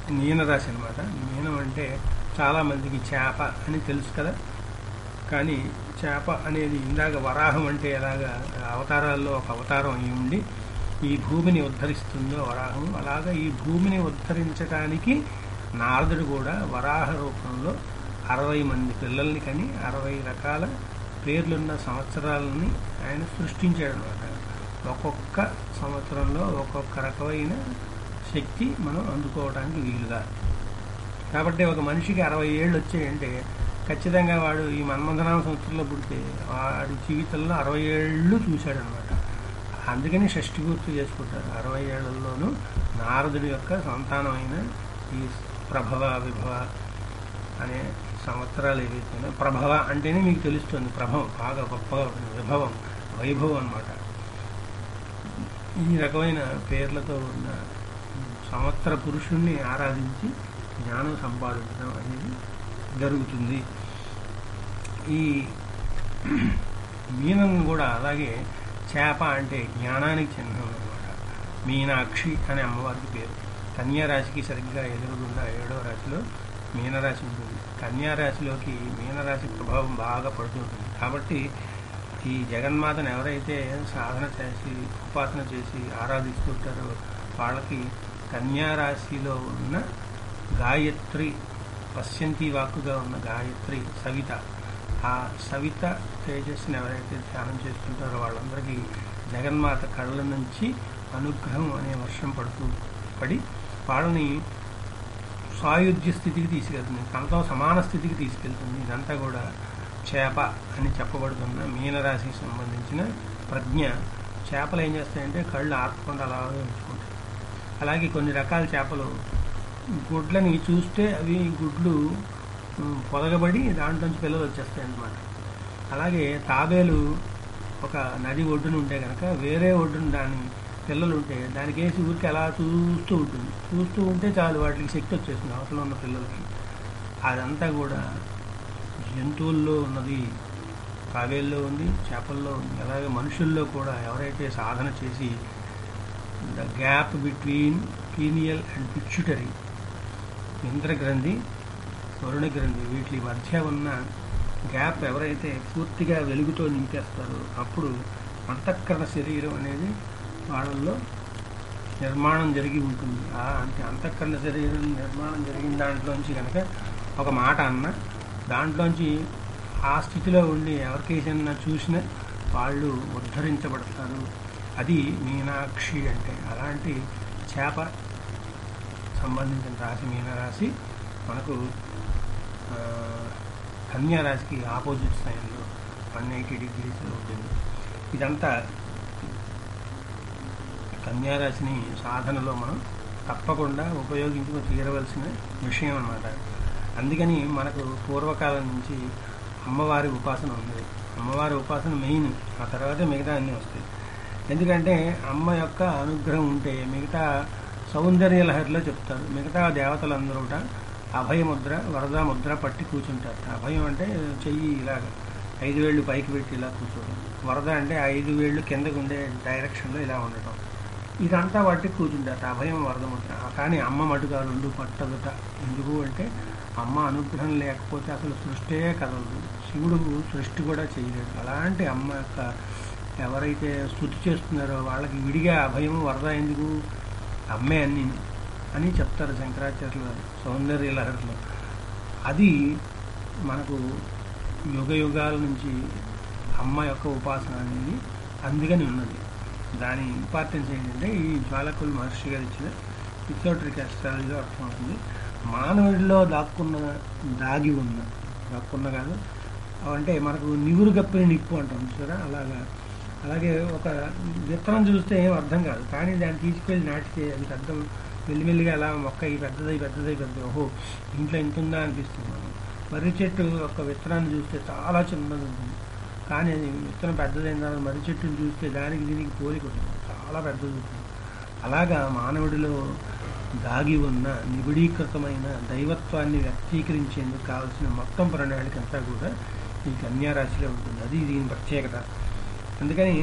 మీనరాశి అనమాట మీనం అంటే చాలా మందికి చేప అని తెలుసు కదా కానీ చేప అనేది ఇందాక వరాహం అంటే ఎలాగా అవతారాల్లో ఒక అవతారం అయి ఉండి ఈ భూమిని ఉద్ధరిస్తుందో వరాహం అలాగా ఈ భూమిని ఉద్ధరించడానికి నారదుడు కూడా వరాహ రూపంలో అరవై మంది పిల్లల్ని కని అరవై రకాల పేర్లున్న సంవత్సరాలని ఆయన సృష్టించాడు అనమాట ఒక్కొక్క సంవత్సరంలో ఒక్కొక్క రకమైన శక్తి మనం అందుకోవడానికి వీలుగా కాబట్టి ఒక మనిషికి అరవై ఏళ్ళు వచ్చాయంటే ఖచ్చితంగా వాడు ఈ మన్మంథనామ సంవత్సరంలో పుడితే వాడి జీవితంలో అరవై ఏళ్ళు చూశాడు అనమాట అందుకని షష్ఠి గుర్తు చేసుకుంటారు అరవై ఏళ్లలోనూ నారదుడి యొక్క సంతానమైన ఈ ప్రభవ విభవ అనే సంవత్సరాలు ఏవైతే ప్రభవ అంటేనే మీకు తెలుస్తుంది ప్రభవం బాగా గొప్పగా ఉంటుంది విభవం వైభవం అన్నమాట ఈ రకమైన పేర్లతో ఉన్న సంవత్సర పురుషుణ్ణి ఆరాధించి జ్ఞానం సంపాదించడం అనేది జరుగుతుంది ఈ మీనం కూడా అలాగే చేప అంటే జ్ఞానానికి చిహ్నం అనమాట మీనాక్షి అనే అమ్మవారికి పేరు కన్యా రాశికి సరిగ్గా ఎదురుగుండా ఏడవ రాశిలో మీనరాశి ఉంటుంది కన్యా రాశిలోకి మీనరాశి ప్రభావం బాగా పడుతుంటుంది కాబట్టి ఈ జగన్మాతను ఎవరైతే సాధన చేసి ఉపాసన చేసి ఆరాధిస్తుంటారో వాళ్ళకి కన్యా రాశిలో ఉన్న గాయత్రి పశ్యంతి వాక్కుగా ఉన్న గాయత్రి సవిత ఆ సవిత తేజస్సుని ఎవరైతే ధ్యానం చేస్తుంటారో వాళ్ళందరికీ జగన్మాత కళ్ళ నుంచి అనుగ్రహం అనే వర్షం పడుతూ పడి వాళ్ళని సాయుధ్య స్థితికి తీసుకెళ్తుంది తనతో సమాన స్థితికి తీసుకెళ్తుంది ఇదంతా కూడా చేప అని చెప్పబడుతున్న మీనరాశికి సంబంధించిన ప్రజ్ఞ చేపలు ఏం చేస్తాయంటే కళ్ళు ఆర్పకుండా అలాగే ఉంచుకుంటాయి అలాగే కొన్ని రకాల చేపలు గుడ్లని చూస్తే అవి గుడ్లు ఉమ్, పొదగబడి దాంట్లోంచి పిల్లలు వచ్చేస్తాయి అన్నమాట అలాగే తాబేలు ఒక నది ఒడ్డున ఉంటే కనుక వేరే ఒడ్డున దాని పిల్లలు ఉంటే దానికి వేసి ఊరికి అలా చూస్తూ ఉంటుంది చూస్తూ ఉంటే చాలు వాటికి శక్తి వచ్చేస్తుంది అవసరం ఉన్న పిల్లలకి అదంతా కూడా జంతువుల్లో ఉన్నది తాబేల్లో ఉంది చేపల్లో ఉంది అలాగే మనుషుల్లో కూడా ఎవరైతే సాధన చేసి the gap between pineal and pituitary ఇంద్రగ్రంథి వరుణ గ్రంథి వీటి మధ్య ఉన్న గ్యాప్ ఎవరైతే పూర్తిగా వెలుగుతో నింపేస్తారో అప్పుడు అంతఃకరణ శరీరం అనేది వాళ్ళల్లో నిర్మాణం జరిగి ఉంటుంది ఆ అంటే అంతఃకరణ శరీరం నిర్మాణం జరిగిన దాంట్లోంచి కనుక ఒక మాట అన్న దాంట్లోంచి ఆ స్థితిలో ఉండి ఎవరికైనా చూసినా వాళ్ళు ఉద్ధరించబడతారు అది మీనాక్షి అంటే అలాంటి చేప సంబంధించిన రాశి మీనరాశి మనకు ఆ, కన్యా రాశికి ఆపోజిట్ సైన్లో వన్ ఎయిటీ డిగ్రీస్ ఉంటుంది ఇదంతా కన్యా రాశిని సాధనలో మనం తప్పకుండా ఉపయోగించుకు తీరవలసిన విషయం అన్నమాట అందుకని మనకు పూర్వకాలం నుంచి అమ్మవారి ఉపాసన ఉంది అమ్మవారి ఉపాసన మెయిన్ ఆ తర్వాత మిగతా అన్నీ వస్తాయి ఎందుకంటే అమ్మ యొక్క అనుగ్రహం ఉంటే మిగతా సౌందర్య లహరిలో చెప్తారు మిగతా దేవతలందరూ కూడా అభయముద్ర వరదా ముద్ర పట్టి కూర్చుంటారు అభయం అంటే చెయ్యి ఇలాగ ఐదు వేళ్ళు పైకి పెట్టి ఇలా కూర్చోవడం వరద అంటే ఐదు వేళ్ళు కిందకు ఉండే డైరెక్షన్లో ఇలా ఉండటం ఇదంతా పట్టి కూర్చుంటారు అభయం వరద ముద్ర కానీ అమ్మ మటుగా రెండు పట్టదుట ఎందుకు అంటే అమ్మ అనుగ్రహం లేకపోతే అసలు సృష్టే కదలదు శివుడు సృష్టి కూడా చేయలేడు అలాంటి అమ్మ యొక్క ఎవరైతే స్థుతి చేస్తున్నారో వాళ్ళకి విడిగా అభయం వరద ఎందుకు అమ్మే అన్ని అని చెప్తారు శంకరాచార్యుల సౌందర్య లహరిలో అది మనకు యుగ యుగాల నుంచి అమ్మ యొక్క ఉపాసన అనేది అందుకని ఉన్నది దాని ఇంపార్టెన్స్ ఏంటంటే ఈ జ్వాలకులు మహర్షి గారు ఇచ్చిన పిథోట్రిక్ అస్ట్రాలజీలో అర్థమవుతుంది మానవుడిలో దాక్కున్న దాగి ఉన్న దాక్కున్న కాదు అంటే మనకు నివురు కప్పిన నిప్పు అంటాం చూసారా అలాగా అలాగే ఒక విత్తనం చూస్తే ఏం అర్థం కాదు కానీ దాన్ని తీసుకెళ్ళి నాటితే అది పెద్ద మెల్లిమెల్లిగా అలా మొక్క ఈ పెద్దదై పెద్దదై పెద్ద ఓహో ఇంట్లో ఇంత ఉందా అనిపిస్తుంది మనం మర్రి చెట్టు ఒక విత్తనాన్ని చూస్తే చాలా చిన్నది ఉంటుంది కానీ అది విత్తనం పెద్దదైన తర్వాత మర్రి చెట్టుని చూస్తే దానికి దీనికి పోలిక ఉంటుంది చాలా పెద్దది ఉంటుంది అలాగా మానవుడిలో దాగి ఉన్న నిబిడీకృతమైన దైవత్వాన్ని వ్యక్తీకరించేందుకు కావలసిన మొత్తం ప్రణాళిక అంతా కూడా ఈ కన్యారాశిలో ఉంటుంది అది దీని ప్రత్యేకత అందుకని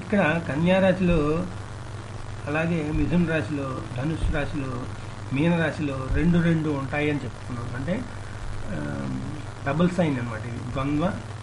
ఇక్కడ కన్యారాశిలో అలాగే మిథున రాశిలో ధనుసు రాశిలో మీన రాశిలో రెండు రెండు ఉంటాయి అని చెప్పుకున్నాం అంటే డబుల్ సైన్ అనమాట ఇవి ద్వంద్వ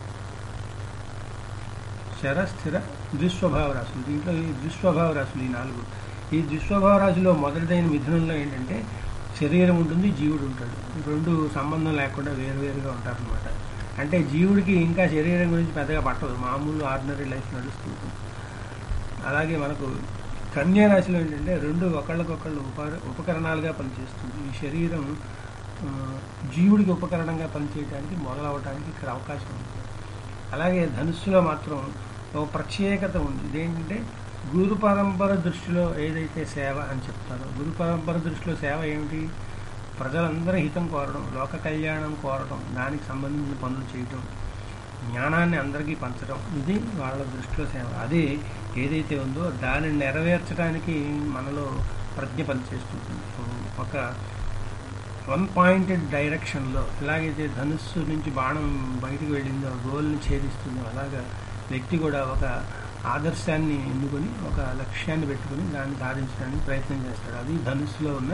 శర స్థిర ద్విస్వభావ రాశులు దీంట్లో ఈ ద్విస్వభావ రాశులు ఈ నాలుగు ఈ ద్విస్వభావ రాశిలో మొదటిదైన మిథునంలో ఏంటంటే శరీరం ఉంటుంది జీవుడు ఉంటాడు ఈ రెండు సంబంధం లేకుండా వేరువేరుగా ఉంటారనమాట అంటే జీవుడికి ఇంకా శరీరం గురించి పెద్దగా పట్టదు మామూలు ఆర్డినరీ లైఫ్ నడుస్తూ ఉంటుంది అలాగే మనకు కన్యా రాశిలో ఏంటంటే రెండు ఒకళ్ళకొకళ్ళు ఉప ఉపకరణాలుగా పనిచేస్తుంది ఈ శరీరం ఆ, జీవుడికి ఉపకరణంగా పనిచేయడానికి మొదలవడానికి ఇక్కడ అవకాశం ఉంది అలాగే ధనుస్సులో మాత్రం ఒక ప్రత్యేకత ఉంది ఇదేంటంటే గురు పరంపర దృష్టిలో ఏదైతే సేవ అని చెప్తారో గురు పరంపర దృష్టిలో సేవ ఏమిటి ప్రజలందరి హితం కోరడం లోక కళ్యాణం కోరడం దానికి సంబంధించిన పనులు చేయటం జ్ఞానాన్ని అందరికీ పంచడం ఇది వాళ్ళ దృష్టిలో సేవ అది ఏదైతే ఉందో దానిని నెరవేర్చడానికి మనలో ప్రజ్ఞ పనిచేస్తుంది సో ఒక వన్ పాయింటెడ్ డైరెక్షన్లో ఎలాగైతే ధనుస్సు నుంచి బాణం బయటకు వెళ్ళిందో గోల్ని ఛేదిస్తుందో అలాగా వ్యక్తి కూడా ఒక ఆదర్శాన్ని ఎన్నుకొని ఒక లక్ష్యాన్ని పెట్టుకొని దాన్ని సాధించడానికి ప్రయత్నం చేస్తాడు అది ధనుస్సులో ఉన్న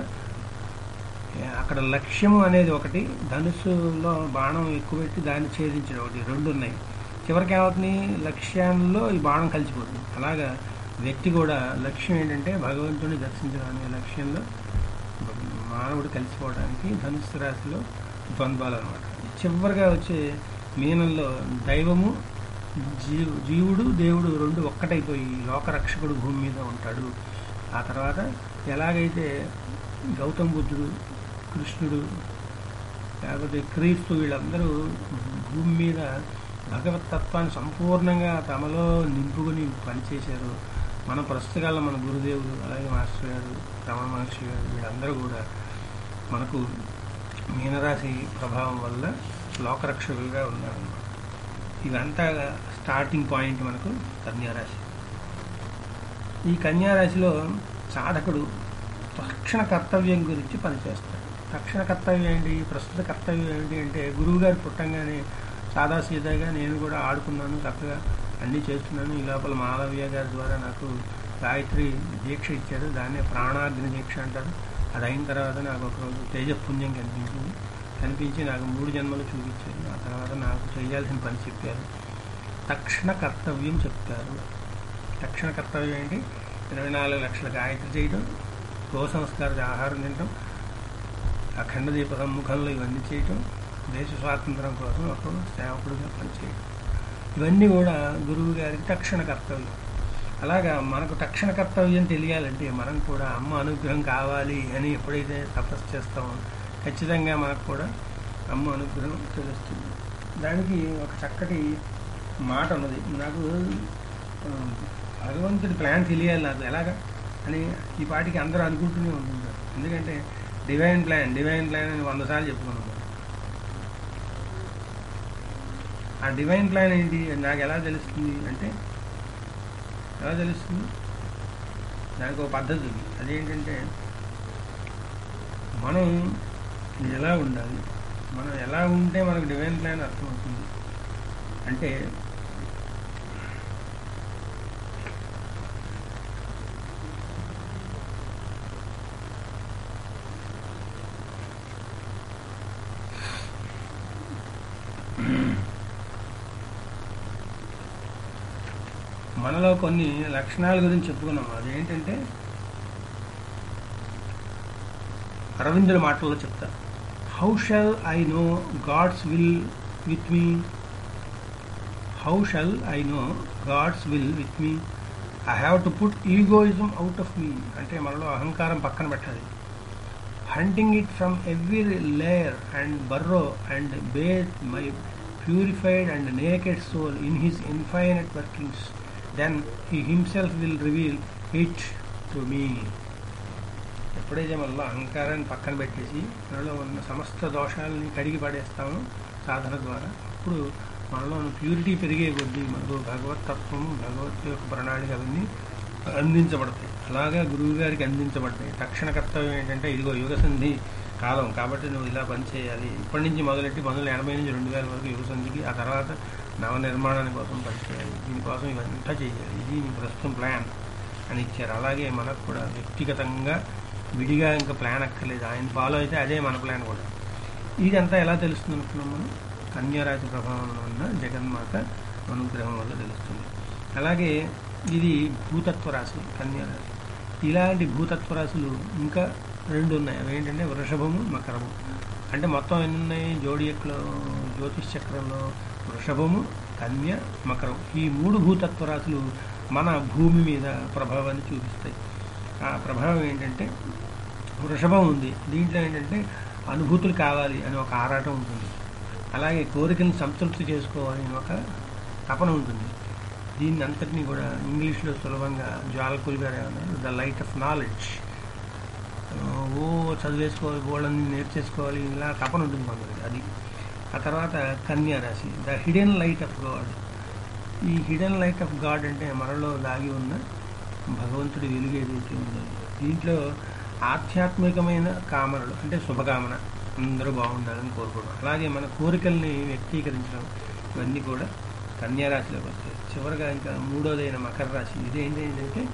ఏ, అక్కడ లక్ష్యము అనేది ఒకటి ధనుస్సులో బాణం ఎక్కువ పెట్టి దాన్ని ఛేదించడం ఒకటి రెండు ఉన్నాయి చివరికి ఏమవుతుంది లక్ష్యాల్లో ఈ బాణం కలిసిపోతుంది అలాగా వ్యక్తి కూడా లక్ష్యం ఏంటంటే భగవంతుని దర్శించడం అనే లక్ష్యంలో మానవుడు కలిసిపోవడానికి ధనుస్సు రాశిలో ద్వంద్వాలు అనమాట చివరిగా వచ్చే మీనంలో దైవము జీవు జీవుడు దేవుడు రెండు ఒక్కటైపోయి లోకరక్షకుడు భూమి మీద ఉంటాడు ఆ తర్వాత ఎలాగైతే గౌతమ బుద్ధుడు కృష్ణుడు లేకపోతే క్రీస్తు వీళ్ళందరూ భూమి మీద భగవత్ తత్వాన్ని సంపూర్ణంగా తమలో నింపుకొని పనిచేశారు మన ప్రస్తుతకాలం మన గురుదేవుడు అలాగే మాస్టర్ గారు రమణ మహర్షి గారు వీళ్ళందరూ కూడా మనకు మీనరాశి ప్రభావం వల్ల లోకరక్షకులుగా ఉన్నారన్నమాట ఇదంతా స్టార్టింగ్ పాయింట్ మనకు కన్యారాశి ఈ కన్యారాశిలో సాధకుడు తక్షణ కర్తవ్యం గురించి పనిచేస్తాడు తక్షణ కర్తవ్యం ఏంటి ప్రస్తుత కర్తవ్యం ఏంటి అంటే గురువు గారు పుట్టంగానే సాదా సీదాగా నేను కూడా ఆడుకున్నాను చక్కగా అన్నీ చేస్తున్నాను ఈ లోపల మాలవ్య గారి ద్వారా నాకు గాయత్రి దీక్ష ఇచ్చారు దాన్నే ప్రాణాగ్ని దీక్ష అంటారు అది అయిన తర్వాత నాకు ఒకరోజు తేజపుణ్యం కనిపించింది కనిపించి నాకు మూడు జన్మలు చూపించారు ఆ తర్వాత నాకు చేయాల్సిన పని చెప్పారు తక్షణ కర్తవ్యం చెప్తారు తక్షణ కర్తవ్యం ఏంటి ఇరవై నాలుగు లక్షల గాయత్రి చేయడం గో సంస్కార ఆహారం తినడం అఖండ దీప సమ్ముఖంలో ఇవన్నీ చేయటం దేశ స్వాతంత్రం కోసం ఒక సేవకుడిగా పనిచేయడం ఇవన్నీ కూడా గురువు గారికి తక్షణ కర్తవ్యం అలాగా మనకు తక్షణ కర్తవ్యం తెలియాలంటే మనం కూడా అమ్మ అనుగ్రహం కావాలి అని ఎప్పుడైతే తపస్సు చేస్తామో ఖచ్చితంగా మనకు కూడా అమ్మ అనుగ్రహం తెలుస్తుంది దానికి ఒక చక్కటి మాట ఉన్నది నాకు ఆ, భగవంతుడి ప్లాన్ తెలియాలి నాకు ఎలాగా అని ఈ పాటికి అందరూ అనుకుంటూనే ఉంటుంటారు ఎందుకంటే డివైన్ ప్లాన్ డివైన్ ప్లాన్ అని వంద సార్లు చెప్పుకున్నాం ఆ డివైన్ ప్లాన్ ఏంటి నాకు ఎలా తెలుస్తుంది అంటే ఎలా తెలుస్తుంది దానికి ఒక పద్ధతి ఉంది అదేంటంటే మనం ఎలా ఉండాలి మనం ఎలా ఉంటే మనకు డివైన్ ప్లాన్ అర్థమవుతుంది అంటే మనలో కొన్ని లక్షణాల గురించి చెప్పుకున్నాం అదేంటంటే అరవిందుల మాటల్లో చెప్తా how shall I know God's will with me how shall I know God's will with me I have to put egoism out of me అంటే మనలో అహంకారం పక్కన పెట్టాలి hunting it from every layer and burrow and bathe my purified and naked soul in his infinite workings then he himself will reveal it to me ఎప్పుడైతే మనలో అహంకారాన్ని పక్కన పెట్టేసి మనలో ఉన్న సమస్త దోషాలని కడిగి పడేస్తామో సాధన ద్వారా అప్పుడు మనలో ఉన్న ప్యూరిటీ పెరిగే కొద్దీ మనకు భగవత్ తత్వము భగవత్ యొక్క ప్రణాళిక అవన్నీ అందించబడతాయి అలాగా గురువు గారికి అందించబడతాయి తక్షణ కర్తవ్యం ఏంటంటే ఇదిగో యుగ సంధి కాలం కాబట్టి నువ్వు ఇలా పని చేయాలి ఇప్పటి నుంచి మొదలెట్టి పంతొమ్మిది వందల ఎనభై నుంచి రెండు వేల వరకు యుగ సంధికి ఆ తర్వాత నవ నిర్మాణాని కోసం పనిచేయాలి దీనికోసం ఇవంతా చేయాలి ఇది నీ ప్రస్తుతం ప్లాన్ అని ఇచ్చారు అలాగే మనకు కూడా వ్యక్తిగతంగా విడిగా ఇంకా ప్లాన్ అక్కర్లేదు ఆయన ఫాలో అయితే అదే మన ప్లాన్ కూడా ఇదంతా ఎలా తెలుస్తుంది అనుకున్నాం మనం కన్యారాశి ప్రభావంలో ఉన్న జగన్మాత అనుగ్రహం వల్ల తెలుస్తుంది అలాగే ఇది భూతత్వ రాశి కన్యారాశి ఇలాంటి భూతత్వ రాశులు ఇంకా రెండు ఉన్నాయి అవి ఏంటంటే వృషభము మకరము అంటే మొత్తం ఎన్ని ఉన్నాయి జోడియక్లో జ్యోతిష్ చక్రంలో వృషభము కన్య మకరం ఈ మూడు భూతత్వ రాశులు మన భూమి మీద ప్రభావాన్ని చూపిస్తాయి ఆ ప్రభావం ఏంటంటే వృషభం ఉంది దీంట్లో ఏంటంటే అనుభూతులు కావాలి అని ఒక ఆరాటం ఉంటుంది అలాగే కోరికలను సంతృప్తి చేసుకోవాలి అని ఒక తపన ఉంటుంది దీన్ని అంతటినీ కూడా ఇంగ్లీష్లో సులభంగా జ్వాలకులు గారు ఏమన్నారు ద లైట్ ఆఫ్ నాలెడ్జ్ ఓ చదివేసుకోవాలి గోళ్ళని నేర్చేసుకోవాలి ఇలా తపన ఉంటుంది కొందరికి అది ఆ తర్వాత కన్యా రాశి the hidden light of God ఈ హిడెన్ లైట్ ఆఫ్ గాడ్ అంటే మనలో దాగి ఉన్న భగవంతుడి వెలుగు ఏదైతే ఉందో దీంట్లో ఆధ్యాత్మికమైన కామనలు అంటే శుభకామన అందరూ బాగుండాలని కోరుకోవడం అలాగే మన కోరికల్ని వ్యక్తీకరించడం ఇవన్నీ కూడా కన్యా రాశిలోకి వస్తాయి చివరిగా ఇంకా మూడోదైన మకర రాశి ఇదేంటి ఏంటంటే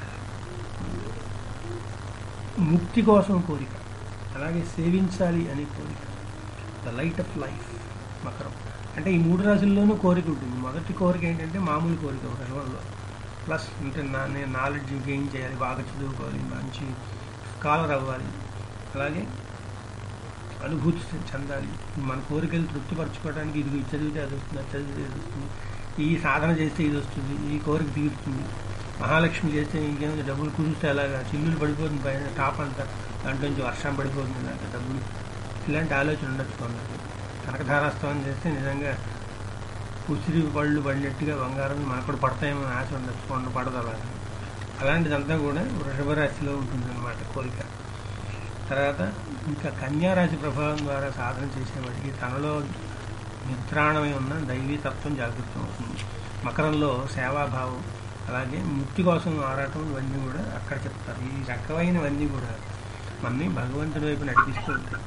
ముక్తి కోసం కోరిక అలాగే సేవించాలి అనే కోరిక ద లైట్ ఆఫ్ లైఫ్ మకరం అంటే ఈ మూడు రాశుల్లోనూ కోరిక ఉంటుంది మొదటి కోరిక ఏంటంటే మామూలు కోరిక వృషభంలో ప్లస్ అంటే నా నేను నాలెడ్జ్ గెయిన్ చేయాలి బాగా చదువుకోవాలి మంచి స్కాలర్ అవ్వాలి అలాగే అనుభూతి చెందాలి మన కోరికలు తృప్తిపరచుకోవడానికి ఇది ఇది చదివితే అది వస్తుంది అది చదివితే ఇది వస్తుంది ఈ సాధన చేస్తే ఇది వస్తుంది ఈ కోరిక తీరుతుంది మహాలక్ష్మి చేస్తే ఇంకేమైనా డబ్బులు కుదిస్తే అలాగా చిల్లులు పడిపోతుంది పైన టాప్ అంతా దాంట్లో నుంచి వర్షం పడిపోతుంది అలాగే డబ్బులు ఇలాంటి ఆలోచన ఉండొచ్చు కొందరికి కనకధారాస్తవం చేస్తే నిజంగా ఉసిరి పళ్ళు పడినట్టుగా బంగారం మనకు కూడా పడతాయేమో అని ఆశ ఉండొచ్చు కొండ పడదు అలాగా అలాంటిదంతా కూడా వృషభ రాశిలో ఉంటుంది అనమాట కోరిక తర్వాత ఇంకా కన్యారాశి ప్రభావం ద్వారా సాధన చేసేవాడికి తనలో నిద్రాణమై ఉన్న దైవీతత్వం జాగృతం అవుతుంది మకరంలో సేవాభావం అలాగే ముక్తి కోసం ఆరాటం ఇవన్నీ కూడా అక్కడ చెప్తారు ఈ రకమైనవన్నీ కూడా మనని భగవంతుడి వైపు నడిపిస్తూ ఉంటాయి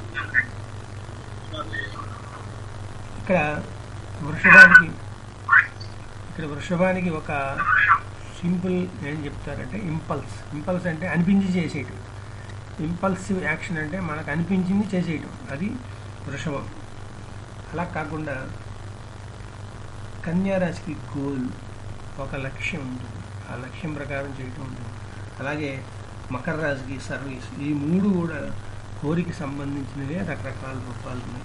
ఇక్కడ వృషభానికి ఇక్కడ వృషభానికి ఒక సింపుల్ ఏం చెప్తారంటే ఇంపల్స్ ఇంపల్స్ అంటే అనిపించి చేసేయటం ఇంపల్సివ్ యాక్షన్ అంటే మనకు అనిపించింది చేసేయటం అది వృషభం అలా కాకుండా కన్యారాశికి గోల్ ఒక లక్ష్యం ఉంటుంది ఆ లక్ష్యం ప్రకారం చేయటం ఉంటుంది అలాగే మకర రాశికి సర్వీస్ ఈ మూడు కూడా కోరికి సంబంధించినవే రకరకాల రూపాలు ఉన్నాయి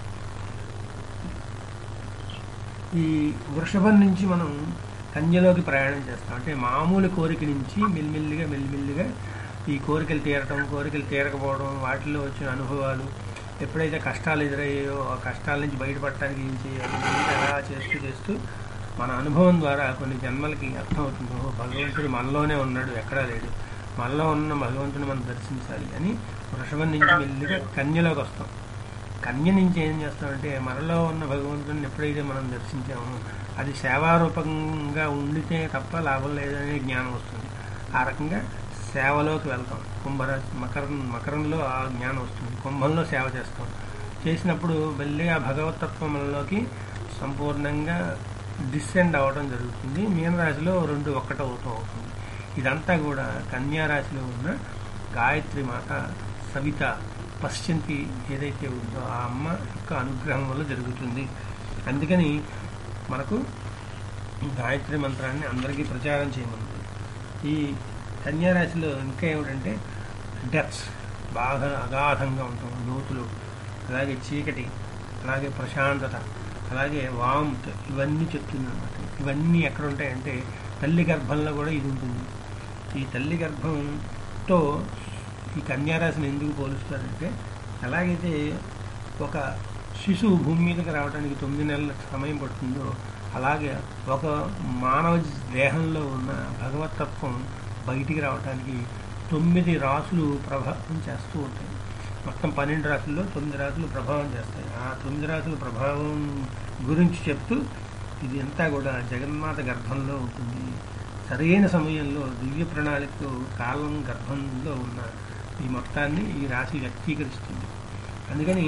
ఈ వృషభం నుంచి మనం కన్యలోకి ప్రయాణం చేస్తాం అంటే మామూలు కోరిక నుంచి మెల్లిమెల్లిగా మెల్లిమెల్లిగా ఈ కోరికలు తీరటం కోరికలు తీరకపోవడం వాటిలో వచ్చిన అనుభవాలు ఎప్పుడైతే కష్టాలు ఎదురయ్యాయో ఆ కష్టాల నుంచి బయటపడటానికి ఏం చేయాలి ఇవన్నీ అలా చేస్తూ చేస్తూ మన అనుభవం ద్వారా కొన్ని జన్మలకి అర్థమవుతుంది ఓహో భగవంతుడు మనలోనే ఉన్నాడు ఎక్కడా లేడు మనలో ఉన్న భగవంతుని మనం దర్శించాలి అని వృషభం నుంచి మెల్లిగా కన్యలోకి వస్తాం కన్య నుంచి ఏం చేస్తామంటే మనలో ఉన్న భగవంతుని ఎప్పుడైతే మనం దర్శించామో అది సేవారూపంగా ఉండితే తప్ప లాభం లేదనే జ్ఞానం వస్తుంది ఆ రకంగా సేవలోకి వెళ్తాం కుంభరాశి మకరం మకరంలో ఆ జ్ఞానం వస్తుంది కుంభంలో సేవ చేస్తాం చేసినప్పుడు మళ్ళీ ఆ భగవతత్వం మనలోకి సంపూర్ణంగా డిసెండ్ అవ్వడం జరుగుతుంది మీనరాశిలో రెండు ఒక్కటవుతూ అవుతుంది ఇదంతా కూడా కన్యా రాశిలో ఉన్న గాయత్రి మాత సవిత పశ్చంతి ఏదైతే ఉందో ఆ అమ్మ యొక్క అనుగ్రహం వల్ల జరుగుతుంది అందుకని మనకు గాయత్రి మంత్రాన్ని అందరికీ ప్రచారం చేయమన్నది ఈ కన్యారాశిలో ఇంకా ఏమిటంటే డెప్స్ బాగా అగాధంగా ఉంటాం లోతులు అలాగే చీకటి అలాగే ప్రశాంతత అలాగే వామ్త్ ఇవన్నీ చెప్తుంది అనమాట ఇవన్నీ ఎక్కడ ఉంటాయంటే తల్లి గర్భంలో కూడా ఇది ఉంటుంది ఈ తల్లి గర్భంతో ఈ కన్యారాశిని ఎందుకు పోలుస్తారంటే ఎలాగైతే ఒక శిశువు భూమి మీదకి రావడానికి తొమ్మిది నెలల సమయం పడుతుందో అలాగే ఒక మానవ దేహంలో ఉన్న భగవతత్వం బయటికి రావడానికి తొమ్మిది రాసులు ప్రభావం చేస్తూ ఉంటాయి మొత్తం పన్నెండు రాసుల్లో తొమ్మిది రాసులు ప్రభావం చేస్తాయి ఆ తొమ్మిది రాసుల ప్రభావం గురించి చెప్తూ ఇది అంతా కూడా జగన్మాత గర్భంలో ఉంటుంది సరైన సమయంలో దివ్య ప్రణాళికతో కాలం గర్భంలో ఉన్న ఈ మొత్తాన్ని ఈ రాశి వ్యక్తీకరిస్తుంది అందుకని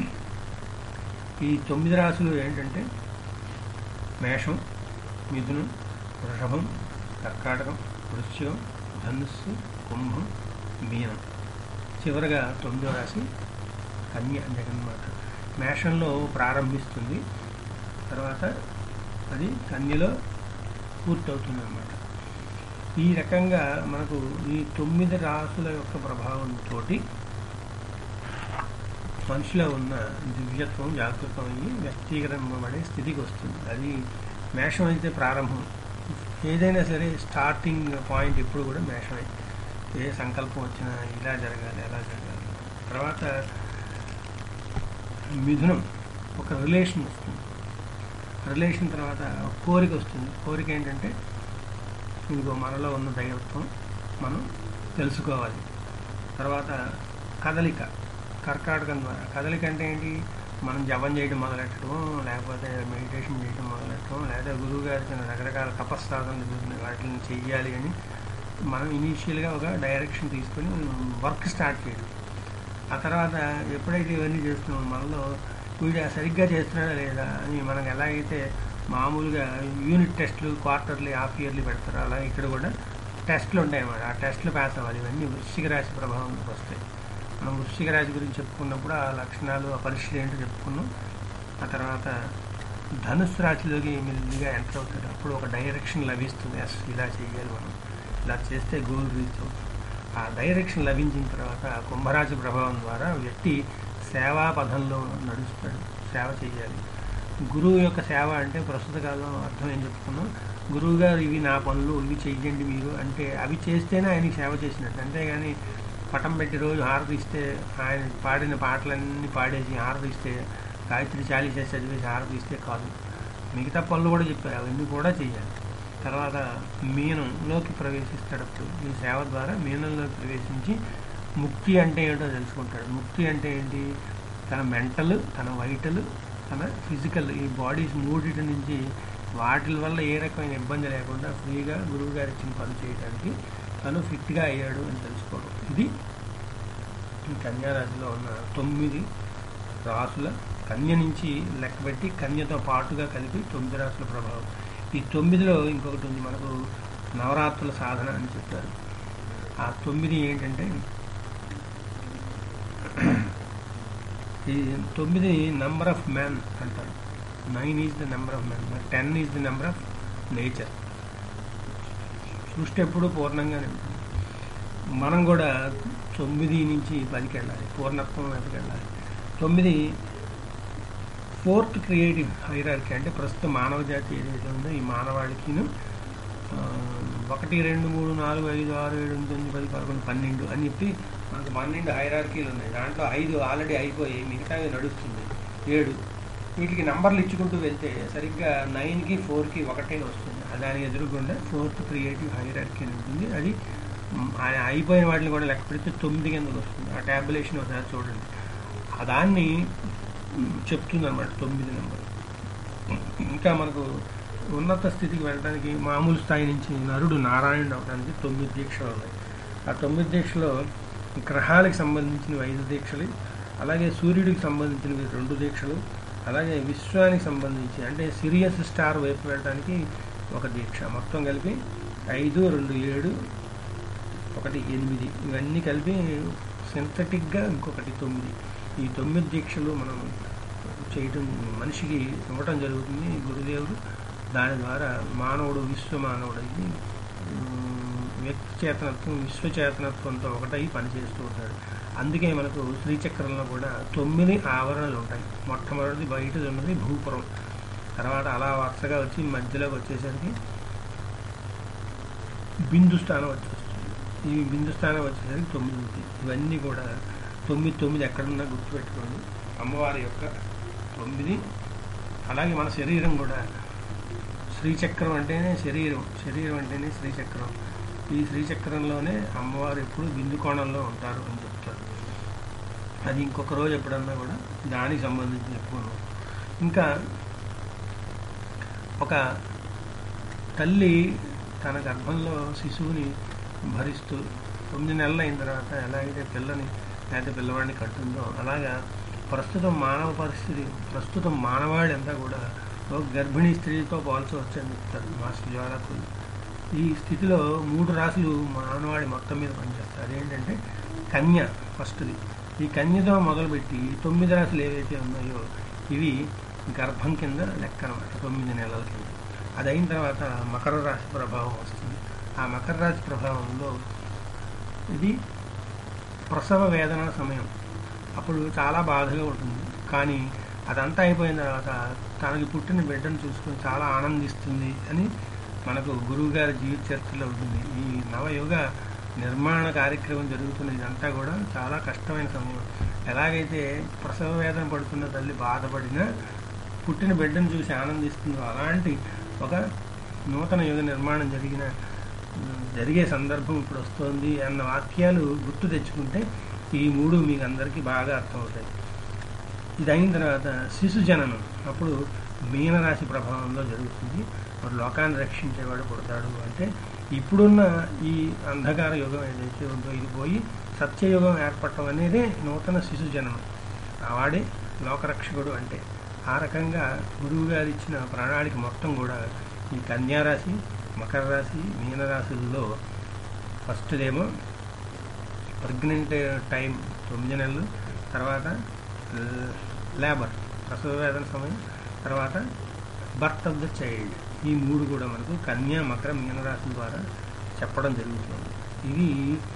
ఈ తొమ్మిది రాశులు ఏంటంటే మేషం మిథునం వృషభం కర్కాటకం వృశ్చికం ధనుస్సు కుంభం మీనం చివరగా తొమ్మిదో రాశి కన్య జగన్మాత మేషంలో ప్రారంభిస్తుంది తర్వాత అది కన్యలో పూర్తవుతుంది అన్నమాట ఈ రకంగా మనకు ఈ తొమ్మిది రాసుల యొక్క ప్రభావంతో మనిషిలో ఉన్న దివ్యత్వం జాగృతం అయ్యి వ్యక్తీకరింపబడే స్థితికి వస్తుంది అది మేషం అయితే ప్రారంభం ఏదైనా సరే స్టార్టింగ్ పాయింట్ ఎప్పుడు కూడా మేషమే ఏ సంకల్పం వచ్చినా ఇలా జరగాలి అలా జరగాలి తర్వాత మిథునం ఒక రిలేషన్ వస్తుంది రిలేషన్ తర్వాత ఒక కోరిక వస్తుంది కోరిక ఏంటంటే ఇదిగో మనలో ఉన్న దైవత్వం మనం తెలుసుకోవాలి తర్వాత కదలిక కర్కాటకం ద్వారా కదలిక అంటే ఏంటి మనం జపం చేయడం మొదలెట్టడం లేకపోతే మెడిటేషన్ చేయడం మొదలెట్టడం లేదా గురువు గారి చిన్న రకరకాల తపస్సాధనలు జరుగుతున్నాయి వాటిని చెయ్యాలి అని మనం ఇనీషియల్గా ఒక డైరెక్షన్ తీసుకొని వర్క్ స్టార్ట్ చేయడం ఆ తర్వాత ఎప్పుడైతే ఇవన్నీ చేస్తున్నామో మనలో వీడు సరిగ్గా చేస్తున్నాడా లేదా అని మనకు ఎలాగైతే మామూలుగా యూనిట్ టెస్ట్లు క్వార్టర్లీ హాఫ్ ఇయర్లీ పెడతారో అలా ఇక్కడ కూడా టెస్ట్లు ఉంటాయి అన్నమాట ఆ టెస్ట్లు పాస్ అవ్వాలి ఇవన్నీ వృశ్చిక రాశి ప్రభావంలోకి వస్తాయి మనం వృశ్చిక రాశి గురించి చెప్పుకున్నప్పుడు ఆ లక్షణాలు ఆ పరిస్థితి ఏంటో చెప్పుకున్నాం ఆ తర్వాత ధనుస్సు రాశిలోకి మెల్లిగా ఎంటర్ అవుతాడు అప్పుడు ఒక డైరెక్షన్ లభిస్తుంది ఎస్ ఇలా చేయాలి మనం ఇలా చేస్తే గోల్ రీచ్ అవుతుంది ఆ డైరెక్షన్ లభించిన తర్వాత కుంభరాశి ప్రభావం ద్వారా వ్యక్తి సేవా పథంలో నడుస్తాడు సేవ చేయాలి గురువు యొక్క సేవ అంటే ప్రస్తుత కాలం అర్థం ఏం చెప్పుకున్నాం గురువు గారు ఇవి నా పనులు ఇవి చెయ్యండి మీరు అంటే అవి చేస్తేనే ఆయనకి సేవ చేసినట్టు అంతేగాని పటం పెట్టి రోజు హారతి ఇస్తే ఆయన పాడిన పాటలన్నీ పాడేసి హారతి ఇస్తే గాయత్రి చాలీసే చదివేసి హారతి ఇస్తే కాదు మిగతా పనులు కూడా చెప్పారు అవన్నీ కూడా చేయాలి తర్వాత మీనంలోకి ప్రవేశిస్తాడప్పుడు ఈ సేవ ద్వారా మీనంలోకి ప్రవేశించి ముక్తి అంటే ఏంటో తెలుసుకుంటాడు ముక్తి అంటే ఏంటి తన మెంటల్ తన వైటల్ తన ఫిజికల్ ఈ బాడీస్ మూడిటి నుంచి వాటి వల్ల ఏ రకమైన ఇబ్బంది లేకుండా ఫ్రీగా గురువు గారు ఇచ్చిన పని చేయడానికి తను ఫిట్గా అయ్యాడు అని తెలుసుకోవడం ఇది ఈ కన్యారాశిలో ఉన్న తొమ్మిది రాసుల కన్య నుంచి లెక్కబెట్టి కన్యతో పాటుగా కలిపి తొమ్మిది రాసుల ప్రభావం ఈ తొమ్మిదిలో ఇంకొకటి ఉంది మనకు నవరాత్రుల సాధన అని చెప్పారు ఆ తొమ్మిది ఏంటంటే ఈ తొమ్మిది నెంబర్ ఆఫ్ మ్యాన్ అంటారు nine is the number of man ten is the number of nature సృష్టి ఎప్పుడు పూర్ణంగానే ఉంటుంది మనం కూడా తొమ్మిది నుంచి పదికి వెళ్ళాలి పూర్ణత్వం వైపుకి వెళ్ళాలి తొమ్మిది ఫోర్త్ క్రియేటివ్ హైరార్కీ అంటే ప్రస్తుతం మానవ జాతి ఏదైతే ఉందో ఈ మానవాళికిను ఆ, ఒకటి రెండు మూడు నాలుగు ఐదు ఆరు ఏడు ఎనిమిది తొమ్మిది పది పదకొండు పన్నెండు అని చెప్పి మనకు పన్నెండు హైరార్కీలు ఉన్నాయి దాంట్లో ఐదు ఆల్రెడీ అయిపోయి మిగతావి నడుస్తుంది ఏడు వీటికి నంబర్లు ఇచ్చుకుంటూ వెళ్తే సరిగ్గా నైన్కి ఫోర్కి ఒకటే వస్తుంది ఆ దానికి ఎదురుగుండా ఫోర్త్ క్రియేటివ్ హైరార్కీ అని ఉంటుంది అది మ్, ఆ అయిపోయిన వాటిని కూడా లెక్క పెడితే తొమ్మిది కిందకు వస్తుంది ఆ ట్యాబులేషన్ ఒకసారి చూడండి ఆ దాన్ని చెప్తుంది అనమాట తొమ్మిది నెంబర్ ఇంకా మనకు ఉన్నత స్థితికి వెళ్ళడానికి మామూలు స్థాయి నుంచి నరుడు నారాయణుడు అవడానికి తొమ్మిది దీక్షలు ఉన్నాయి ఆ తొమ్మిది దీక్షలో గ్రహాలకు సంబంధించినవి ఐదు దీక్షలు అలాగే సూర్యుడికి సంబంధించినవి రెండు దీక్షలు అలాగే విశ్వానికి సంబంధించి అంటే సిరియస్ స్టార్ వైపు వెళ్ళడానికి ఒక దీక్ష మొత్తం కలిపి ఐదు రెండు ఏడు ఒకటి ఎనిమిది ఇవన్నీ కలిపి సింథటిక్గా ఇంకొకటి తొమ్మిది ఈ తొమ్మిది దీక్షలు మనం చేయటం మనిషికి ఇవ్వటం జరుగుతుంది గురుదేవుడు దాని ద్వారా మానవుడు విశ్వ మానవుడు అయ్యి ఉమ్, వ్యక్తి చేతనత్వం విశ్వచేతనత్వంతో ఒకటై పనిచేస్తూ ఉంటాడు అందుకే మనకు శ్రీచక్రంలో కూడా తొమ్మిది ఆవరణలు ఉంటాయి మొట్టమొదటిది బయట ఉన్నది భూపురం తర్వాత అలా వరుసగా వచ్చి మధ్యలోకి వచ్చేసరికి బిందు స్థానం వచ్చేస్తుంది ఈ బిందు స్థానం వచ్చేసరికి తొమ్మిది ఉంటుంది ఇవన్నీ కూడా తొమ్మిది తొమ్మిది ఎక్కడున్నా గుర్తుపెట్టుకోండి అమ్మవారి యొక్క తొమ్మిది అలాగే మన శరీరం కూడా శ్రీచక్రం అంటేనే శరీరం శరీరం అంటేనే శ్రీచక్రం ఈ శ్రీచక్రంలోనే అమ్మవారు ఎప్పుడు బిందు కోణంలో ఉంటారు అని చెప్తారు అది ఇంకొక రోజు ఎప్పుడన్నా కూడా దానికి సంబంధించి చెప్పుకున్నాం ఇంకా ఒక తల్లి తన గర్భంలో శిశువుని భరిస్తూ తొమ్మిది నెలలు అయిన తర్వాత ఎలాగైతే పిల్లని లేకపోతే పిల్లవాడిని కట్టుందో అలాగా ప్రస్తుతం మానవ పరిస్థితి ప్రస్తుతం మానవాళి అంతా కూడా ఒక గర్భిణీ స్త్రీతో పోల్చవచ్చు అని చెప్తారు మాస్టర్ జ్వాలకులు ఈ స్థితిలో మూడు రాశులు మానవాళి మొత్తం మీద పనిచేస్తాయి అదేంటంటే కన్య ఫస్ట్ది ఈ కన్యతో మొదలుపెట్టి తొమ్మిది రాశులు ఏవైతే ఉన్నాయో ఇవి గర్భం కింద లెక్క అనమాట తొమ్మిది నెలల కింద అది అయిన తర్వాత మకర రాశి ప్రభావం వస్తుంది ఆ మకర రాశి ప్రభావంలో ఇది ప్రసవ వేదన సమయం అప్పుడు చాలా బాధగా ఉంటుంది కానీ అదంతా అయిపోయిన తర్వాత తనకి పుట్టిన బిడ్డను చూసుకొని చాలా ఆనందిస్తుంది అని మనకు గురువు గారి జీవిత చరిత్రలో ఉంటుంది ఈ నవయుగ నిర్మాణ కార్యక్రమం జరుగుతున్న ఇదంతా కూడా చాలా కష్టమైన సమయం ఎలాగైతే ప్రసవ వేదన పడుతున్న తల్లి బాధపడినా పుట్టిన బిడ్డను చూసి ఆనందిస్తుందో అలాంటి ఒక నూతన యుగ నిర్మాణం జరిగిన జరిగే సందర్భం ఇప్పుడు వస్తుంది అన్న వాక్యాలు గుర్తు తెచ్చుకుంటే ఈ మూడు మీకు అందరికీ బాగా అర్థమవుతాయి ఇది అయిన తర్వాత శిశు జననం అప్పుడు మీనరాశి ప్రభావంలో జరుగుతుంది మరి లోకాన్ని రక్షించేవాడు పుడతాడు అంటే ఇప్పుడున్న ఈ అంధకార యుగం ఏదైతే ఉందో ఇది పోయి సత్యయుగం ఏర్పడటం అనేదే నూతన శిశు జననం వాడే లోకరక్షకుడు అంటే ఆ రకంగా గురువు గారు ఇచ్చిన ప్రణాళిక మొత్తం కూడా ఈ కన్యారాశి మకర రాశి మీనరాశుల్లో ఫస్ట్దేమో ప్రెగ్నెంట్ టైం తొమ్మిది నెలలు తర్వాత లేబర్ ప్రసవ వేదన సమయం తర్వాత బర్త్ ఆఫ్ ద చైల్డ్ ఈ మూడు కూడా మనకు కన్యా మకర మీనరాశి ద్వారా చెప్పడం జరుగుతుంది ఇది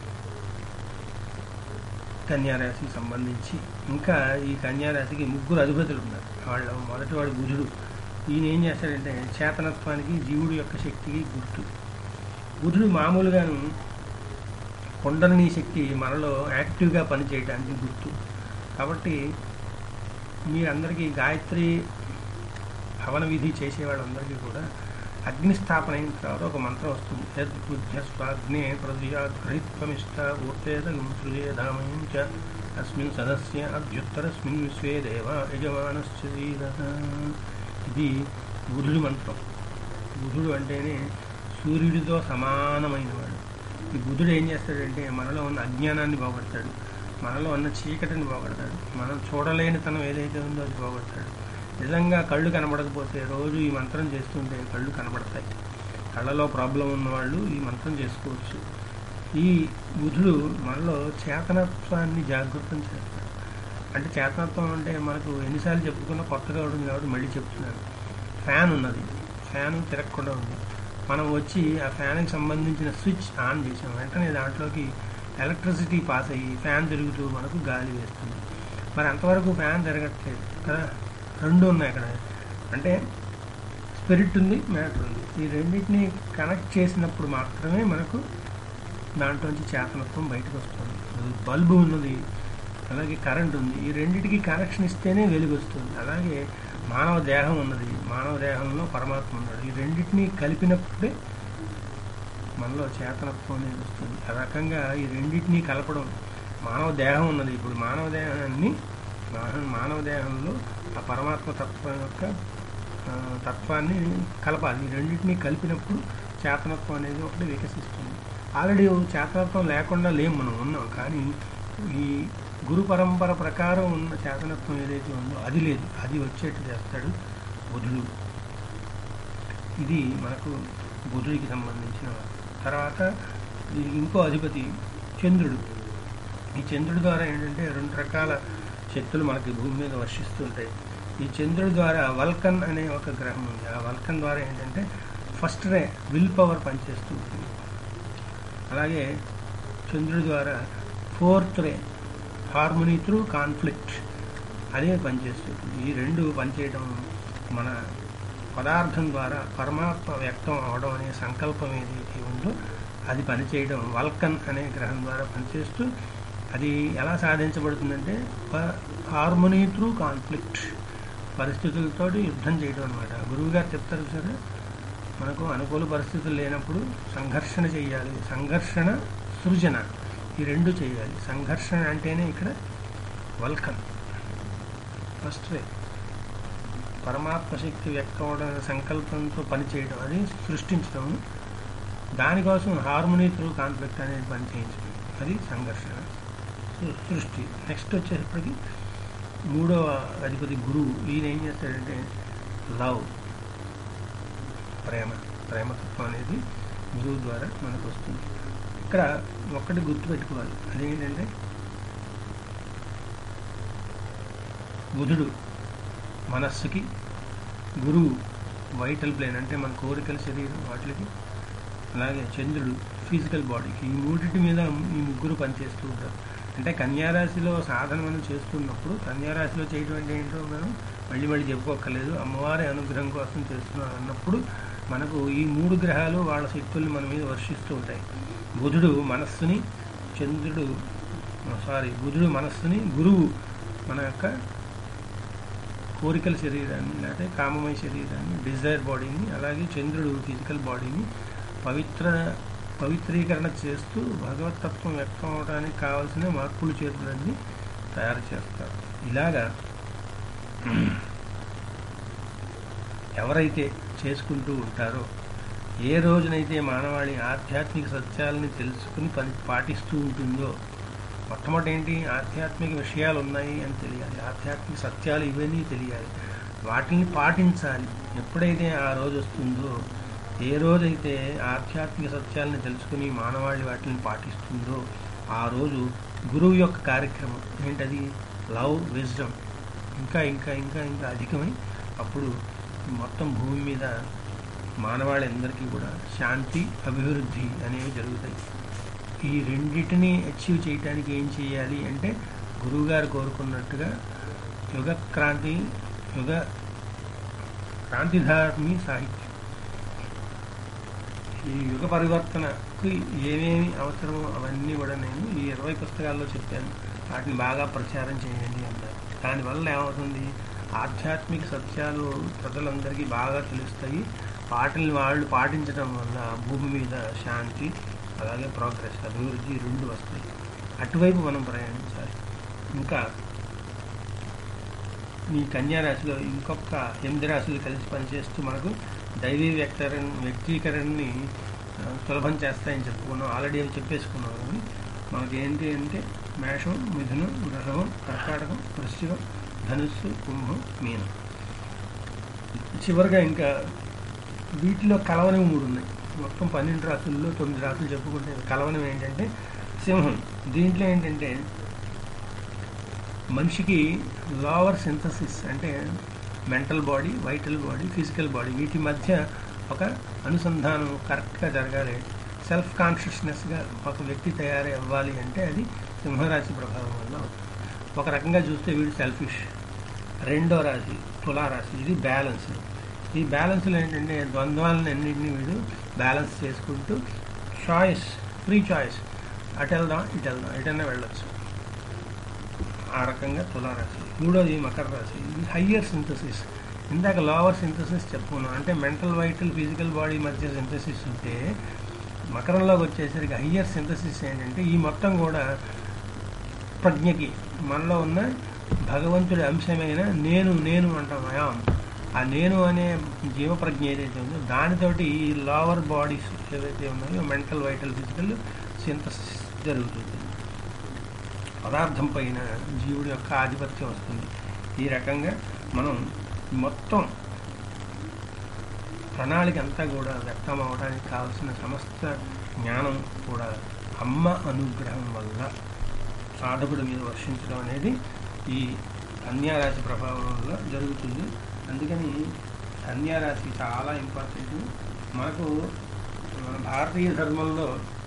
కన్యారాశికి సంబంధించి ఇంకా ఈ కన్యారాశికి ముగ్గురు అధిపతులు ఉన్నారు వాళ్ళ మొదటి వాడు బుధుడు ఈయన ఏం చేస్తాడంటే చేతనత్వానికి జీవుడు యొక్క శక్తికి గుర్తు బుధుడు మామూలుగాను కుండలిని శక్తి మనలో యాక్టివ్గా పనిచేయడానికి గుర్తు కాబట్టి మీరందరికీ గాయత్రి హవన విధి చేసే వాళ్ళందరికీ కూడా అగ్ని స్థాపన అయిన తర్వాత ఒక మంత్రం వస్తుంది యద్బుద్ధ్య స్వాగ్నే ప్రతియాగ్రహిత్వమిష్ట ఊర్తేదం సృజేధామయం చ అస్మిన్ సదస్య అభ్యుత్తరస్మిన్ విశ్వే దేవ యజమానశ్చ వీరః. ఇది బుధుడి మంత్రం బుధుడు అంటేనే సూర్యుడితో సమానమైన వాడు ఈ బుధుడు ఏం చేస్తాడంటే మనలో ఉన్న అజ్ఞానాన్ని పోగొడతాడు మనలో ఉన్న చీకటిని పోగొడతాడు మనం చూడలేని తనం ఏదైతే ఉందో అది పోగొడతాడు నిజంగా కళ్ళు కనబడకపోతే రోజు ఈ మంత్రం చేస్తుంటే కళ్ళు కనబడతాయి కళ్ళలో ప్రాబ్లం ఉన్న వాళ్ళు ఈ మంత్రం చేసుకోవచ్చు ఈ బుధుడు మనలో చేతనత్వాన్ని జాగృతం చేస్తాడు అంటే చేతనత్వం అంటే మనకు ఎన్నిసార్లు చెప్పుకున్నా కొత్తగా ఉంటుంది కాబట్టి మళ్ళీ చెప్తున్నాను ఫ్యాన్ ఉన్నది ఫ్యాన్ తిరగకుండా ఉంది మనం వచ్చి ఆ ఫ్యాన్కి సంబంధించిన స్విచ్ ఆన్ చేసాం వెంటనే దాంట్లోకి ఎలక్ట్రిసిటీ పాస్ అయ్యి ఫ్యాన్ తిరుగుతూ మనకు గాలి వేస్తుంది మరి అంతవరకు ఫ్యాన్ తిరగట్లేదు కదా రెండు ఉన్నాయి అక్కడ అంటే స్పిరిట్ ఉంది మ్యాటర్ ఉంది ఈ రెండింటిని కనెక్ట్ చేసినప్పుడు మాత్రమే మనకు దాంట్లోంచి చేతనత్వం బయటకు వస్తుంది బల్బు ఉన్నది అలాగే కరెంట్ ఉంది ఈ రెండింటికి కనెక్షన్ ఇస్తేనే వెలుగు వస్తుంది అలాగే మానవ దేహం ఉన్నది మానవ దేహంలో పరమాత్మ ఉన్నాడు ఈ రెండింటిని కలిపినప్పుడే మనలో చేతనత్వం అనేది వస్తుంది ఆ రకంగా ఈ రెండింటినీ కలపడం మానవ దేహం ఉన్నది ఇప్పుడు మానవ దేహాన్ని మానవ మానవ దేహంలో ఆ పరమాత్మ తత్వం యొక్క ఆ, తత్వాన్ని కలపాలి ఈ రెండింటినీ కలిపినప్పుడు చేతనత్వం అనేది ఒకటి వికసిస్తుంది ఆల్రెడీ చేతనత్వం లేకుండా లేం మనం ఉన్నాం కానీ ఈ గురు పరంపర ప్రకారం ఉన్న చేతనత్వం ఏదైతే ఉందో అది లేదు అది వచ్చేట్టు చేస్తాడు బుధుడు ఇది మనకు బుధుడికి సంబంధించిన తర్వాత దీనికి ఇంకో అధిపతి చంద్రుడు ఈ చంద్రుడి ద్వారా ఏంటంటే రెండు రకాల శక్తులు మనకి భూమి మీద వర్షిస్తుంటాయి ఈ చంద్రుడి ద్వారా వల్కన్ అనే ఒక గ్రహం ఉంది ఆ వల్కన్ ద్వారా ఏంటంటే ఫస్ట్ రే విల్ పవర్ పనిచేస్తూ ఉంటుంది అలాగే చంద్రుడి ద్వారా fourth ray harmony through conflict అదే పనిచేస్తుంది ఈ రెండు పనిచేయడం మన పదార్థం ద్వారా పరమాత్మ వ్యక్తం అవడం అనే సంకల్పం ఏదైతే ఉందో అది పనిచేయడం వల్కన్ అనే గ్రహం ద్వారా పనిచేస్తూ అది ఎలా సాధించబడుతుందంటే హార్మోనీ త్రూ కాన్ఫ్లిక్ట్ పరిస్థితులతోటి యుద్ధం చేయడం అనమాట గురువు గారు చెప్తారు సరే మనకు అనుకూల పరిస్థితులు లేనప్పుడు సంఘర్షణ చేయాలి సంఘర్షణ సృజన ఈ రెండు చేయాలి సంఘర్షణ అంటేనే ఇక్కడ వల్కన్ ఫస్ట్ వే పరమాత్మ శక్తి వ్యక్తం అవడం అనే సంకల్పంతో పనిచేయడం అది సృష్టించడం దానికోసం హార్మోనీ త్రూ కాన్ఫ్లిక్ట్ అనేది పని చేయించడం అది సంఘర్షణ సృ- సృష్టి నెక్స్ట్ వచ్చేటప్పటికి మూడవ అధిపతి గురువు ఈయన ఏం చేస్తాడంటే లవ్ ప్రేమ ప్రేమతత్వం అనేది గురువు ద్వారా మనకు వస్తుంది ఇక్కడ ఒక్కటి గుర్తుపెట్టుకోవాలి అదేంటంటే బుధుడు మనస్సుకి గురువు వైటల్ ప్లేన్ అంటే మన కోరికల శరీరం వాటికి అలాగే చంద్రుడు ఫిజికల్ బాడీకి ఈ మూడింటి మీద ఈ ముగ్గురు పనిచేస్తూ ఉంటారు అంటే కన్యారాశిలో సాధన మనం చేస్తున్నప్పుడు కన్యారాశిలో చేయడం అంటే ఏంటో మనం మళ్ళీ మళ్ళీ చెప్పుకోక్కర్లేదు అమ్మవారి అనుగ్రహం కోసం చేస్తున్నాం అన్నప్పుడు మనకు ఈ మూడు గ్రహాలు వాళ్ళ శక్తుల్ని మన మీద వర్షిస్తూ ఉంటాయి బుధుడు మనస్సుని చంద్రుడు సారీ బుధుడు మనస్సుని గురువు మన యొక్క కోరికల శరీరాన్ని లేకపోతే కామమయ శరీరాన్ని డిజైర్ బాడీని అలాగే చంద్రుడు ఫిజికల్ బాడీని పవిత్ర పవిత్రీకరణ చేస్తూ భగవతత్వం వ్యక్తం అవడానికి కావాల్సిన మార్పులు చేతులన్నీ తయారు చేస్తారు ఇలాగా ఎవరైతే చేసుకుంటూ ఉంటారో ఏ రోజునైతే మానవాళి ఆధ్యాత్మిక సత్యాలని తెలుసుకుని పని పాటిస్తూ ఉంటుందో మొట్టమొదటి ఏంటి ఆధ్యాత్మిక విషయాలు ఉన్నాయి అని తెలియాలి ఆధ్యాత్మిక సత్యాలు ఇవన్నీ తెలియాలి వాటిని పాటించాలి ఎప్పుడైతే ఆ రోజు వస్తుందో ఏ రోజైతే ఆధ్యాత్మిక సత్యాలను తెలుసుకుని మానవాళి వాటిని పాటిస్తుందో ఆ రోజు గురువు యొక్క కార్యక్రమం ఏంటది లవ్ విజ్డమ్ ఇంకా ఇంకా ఇంకా ఇంకా అధికమై అప్పుడు మొత్తం భూమి మీద మానవాళి కూడా శాంతి అభివృద్ధి అనేవి జరుగుతాయి ఈ రెండింటిని అచీవ్ చేయడానికి ఏం చేయాలి అంటే గురువుగారు కోరుకున్నట్టుగా యుగ క్రాంతి యుగ క్రాంతిధార్మి సాహిత్యం ఈ యుగ పరివర్తనకి ఏమేమి అవసరమో అవన్నీ కూడా నేను ఈ ఇరవై పుస్తకాల్లో చెప్పాను వాటిని బాగా ప్రచారం చేయండి అన్నారు దానివల్ల ఏమవుతుంది ఆధ్యాత్మిక సత్యాలు ప్రజలందరికీ బాగా తెలుస్తాయి వాటిని వాళ్ళు పాటించడం వల్ల భూమి మీద శాంతి అలాగే ప్రోగ్రెస్ అభివృద్ధి రెండు వస్తాయి అటువైపు మనం ప్రయాణించాలి ఇంకా ఈ కన్యా రాశిలో ఇంకొక ఎనిమిది రాశులు కలిసి పనిచేస్తూ మనకు దైవీ వ్యక్తరణ వ్యక్తీకరణని ఆ, సులభం చేస్తాయని చెప్పుకున్నాం ఆల్రెడీ అవి చెప్పేసుకున్నాం కానీ మనకి ఏంటి అంటే మేషం మిథునం వృషభం కర్కాటకం వృశ్చికం ధనుస్సు కుంభం మీనం చివరిగా ఇంకా వీటిలో కలవనివి మూడు ఉన్నాయి మొత్తం పన్నెండు రాసుల్లో తొమ్మిది రాసులు చెప్పుకుంటే కలవనివి ఏంటంటే సింహం దీంట్లో ఏంటంటే మనిషికి లోవర్ సింథసిస్ అంటే mental body vital body physical body వీటి మధ్య ఒక అనుసంధానం కరెక్ట్గా జరగాలి సెల్ఫ్ కాన్షియస్నెస్గా ఒక వ్యక్తి తయారై అవ్వాలి అంటే అది సింహరాశి ప్రభావం వల్ల అవుతుంది. ఒక రకంగా చూస్తే వీడు సెల్ఫిష్ రెండో రాశి తులారాశి ఇది బ్యాలెన్స్ ఈ బ్యాలెన్స్లో ఏంటంటే ద్వంద్వాలను అన్నింటినీ వీడు బ్యాలెన్స్ చేసుకుంటూ చాయిస్ ఫ్రీ చాయిస్ అటు వెళ్దాం ఇటు వెళ్దాం ఎటన్నా వెళ్ళొచ్చు ఆ రకంగా తులారాశి మూడోది మకర రాశి ఇది హయ్యర్ సింథసిస్ ఇందాక లోవర్ సింథసిస్ చెప్పుకున్నాం అంటే మెంటల్ వైటల్ ఫిజికల్ బాడీ మధ్య సింథసిస్ ఉంటే మకరంలోకి వచ్చేసరికి హయ్యర్ సింథసిస్ ఏంటంటే ఈ మొత్తం కూడా ప్రజ్ఞకి మనలో ఉన్న భగవంతుడి అంశమైన నేను నేను అంటాం అయాం ఆ నేను అనే జీవ ప్రజ్ఞ ఏదైతే ఉందో దానితోటి ఈ లోవర్ బాడీస్ ఏవైతే ఉన్నాయో మెంటల్ వైటల్ ఫిజికల్ సింథసిస్ జరుగుతుంది పదార్థం పైన జీవుడి యొక్క ఆధిపత్యం వస్తుంది ఈ రకంగా మనం మొత్తం ప్రణాళిక అంతా కూడా వ్యక్తం అవడానికి కావాల్సిన సమస్త జ్ఞానం కూడా అమ్మ అనుగ్రహం వల్ల సాధకుడి మీద వర్షించడం అనేది ఈ కన్యారాశి ప్రభావం వల్ల జరుగుతుంది అందుకని కన్యారాశి చాలా ఇంపార్టెంట్ మనకు మన భారతీయ ధర్మంలో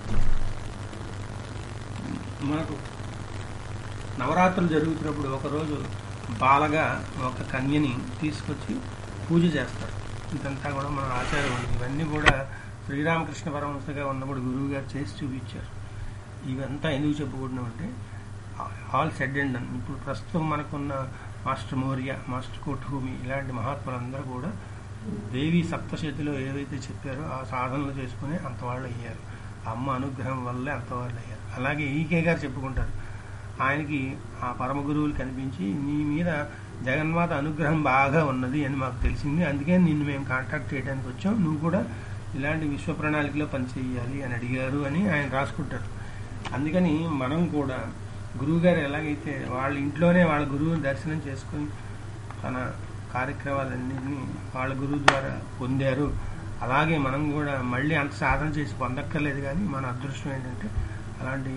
మనకు నవరాత్రులు జరుగుతున్నప్పుడు ఒకరోజు బాలగా ఒక కన్యని తీసుకొచ్చి పూజ చేస్తారు ఇదంతా కూడా మన ఆచారం ఉంది ఇవన్నీ కూడా శ్రీరామకృష్ణ పరమహంసగా ఉన్నప్పుడు గురువు గారు చేసి చూపించారు ఇవంతా ఎందుకు చెప్పుకుంటున్నాం అంటే ఆల్ సెడ్ అండ్ డన్ ఇప్పుడు ప్రస్తుతం మనకున్న మాస్టర్ మౌర్య మాస్టర్ కోఠభూమి ఇలాంటి మహాత్ములందరూ కూడా దేవి సప్తశతిలో ఏవైతే చెప్పారో ఆ సాధనలు చేసుకుని అంతవాళ్ళు అయ్యారు ఆ అమ్మ అనుగ్రహం వల్లే అంతవాళ్ళు అయ్యారు అలాగే ఈకే గారు చెప్పుకుంటారు ఆయనకి ఆ పరమ గురువులు కనిపించి నీ మీద జగన్మాత అనుగ్రహం బాగా ఉన్నది అని మాకు తెలిసింది అందుకే నిన్ను మేము కాంటాక్ట్ చేయడానికి వచ్చాం నువ్వు కూడా ఇలాంటి విశ్వ ప్రణాళికలో పనిచేయాలి అని అడిగారు అని ఆయన రాసుకుంటారు అందుకని మనం కూడా గురువుగారు ఎలాగైతే వాళ్ళ ఇంట్లోనే వాళ్ళ గురువుని దర్శనం చేసుకొని తన కార్యక్రమాలన్నింటినీ వాళ్ళ గురువు ద్వారా పొందారు అలాగే మనం కూడా మళ్ళీ అంత సాధన చేసి పొందక్కర్లేదు కానీ మన అదృష్టం ఏంటంటే అలాంటి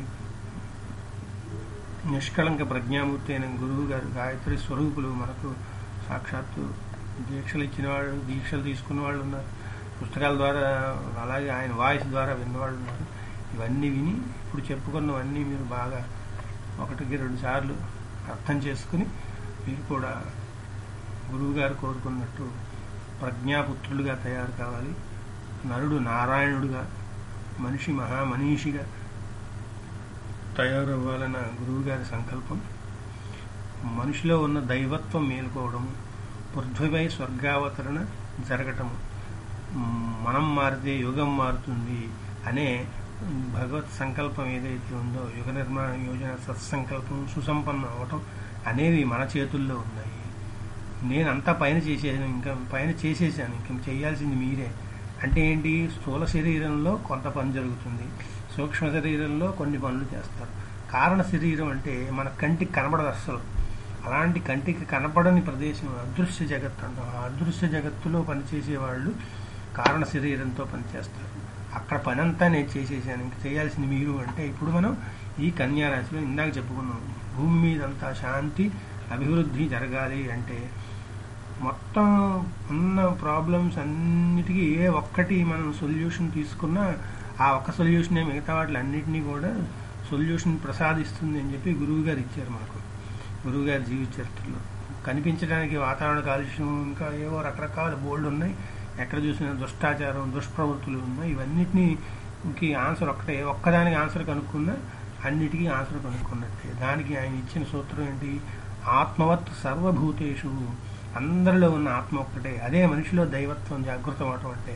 నిష్కళంక ప్రజ్ఞామూర్తి అయిన గురువు గారు గాయత్రి స్వరూపులు మనకు సాక్షాత్తు దీక్షలు ఇచ్చిన వాళ్ళు దీక్షలు తీసుకున్న వాళ్ళు ఉన్నారు పుస్తకాల ద్వారా అలాగే ఆయన వాయిస్ ద్వారా విన్నవాళ్ళు ఉన్నారు ఇవన్నీ విని ఇప్పుడు చెప్పుకున్నవన్నీ మీరు బాగా ఒకటికి రెండు సార్లు అర్థం చేసుకుని మీరు కూడా గురువుగారు కోరుకున్నట్టు ప్రజ్ఞాపుత్రులుగా తయారు కావాలి నరుడు నారాయణుడుగా మనిషి మహామనీషిగా తయారవ్వాలన్న గురువుగారి సంకల్పం మనిషిలో ఉన్న దైవత్వం మేలుకోవడము పృథ్వీపై స్వర్గావతరణ జరగటము మనం మారితే యుగం మారుతుంది అనే భగవత్ సంకల్పం ఏదైతే ఉందో యుగ నిర్మాణ యోజన సత్సంకల్పం సుసంపన్నం అవటం అనేవి మన చేతుల్లో ఉన్నాయి నేను అంతా పైన చేసేసాను ఇంకా పైన చేసేసాను ఇంక చేయాల్సింది మీరే అంటే ఏంటి స్థూల శరీరంలో కొంత పని జరుగుతుంది సూక్ష్మ శరీరంలో కొన్ని పనులు చేస్తారు కారణ శరీరం అంటే మన కంటికి కనబడదు అస్సలు అలాంటి కంటికి కనపడని ప్రదేశం అదృశ్య జగత్తు అంటాం ఆ అదృశ్య జగత్తులో పనిచేసే వాళ్ళు కారణ శరీరంతో పనిచేస్తారు అక్కడ పని అంతా నేను చేసేసాను ఇంక చేయాల్సింది మీరు అంటే ఇప్పుడు మనం ఈ కన్యారాశిలో ఇందాక చెప్పుకున్నాం భూమి మీద అంతా శాంతి అభివృద్ధి జరగాలి అంటే మొత్తం ఉన్న ప్రాబ్లమ్స్ అన్నిటికీ ఏ ఒక్కటి మనం సొల్యూషన్ తీసుకున్నా ఆ ఒక్క సొల్యూషనే మిగతా వాటిలన్నింటినీ కూడా సొల్యూషన్ ప్రసాదిస్తుంది అని చెప్పి గురువు గారు ఇచ్చారు మనకు గురువు గారి జీవిత చరిత్రలో కనిపించడానికి వాతావరణ కాలుష్యం ఇంకా ఏవో రకరకాల బోల్డ్ ఉన్నాయి ఎక్కడ చూసినా దుష్టాచారం దుష్ప్రవృత్తులు ఉన్నాయి ఇవన్నిటినీ ఇంక ఆన్సర్ ఒక్కటే ఒక్కదానికి ఆన్సర్ కనుక్కున్నా అన్నిటికీ ఆన్సర్ కనుక్కున్నట్టే దానికి ఆయన ఇచ్చిన సూత్రం ఏంటి ఆత్మవత్ సర్వభూతేషు అందరిలో ఉన్న ఆత్మ ఒక్కటే అదే మనిషిలో దైవత్వం జాగృతం అవటం అంటే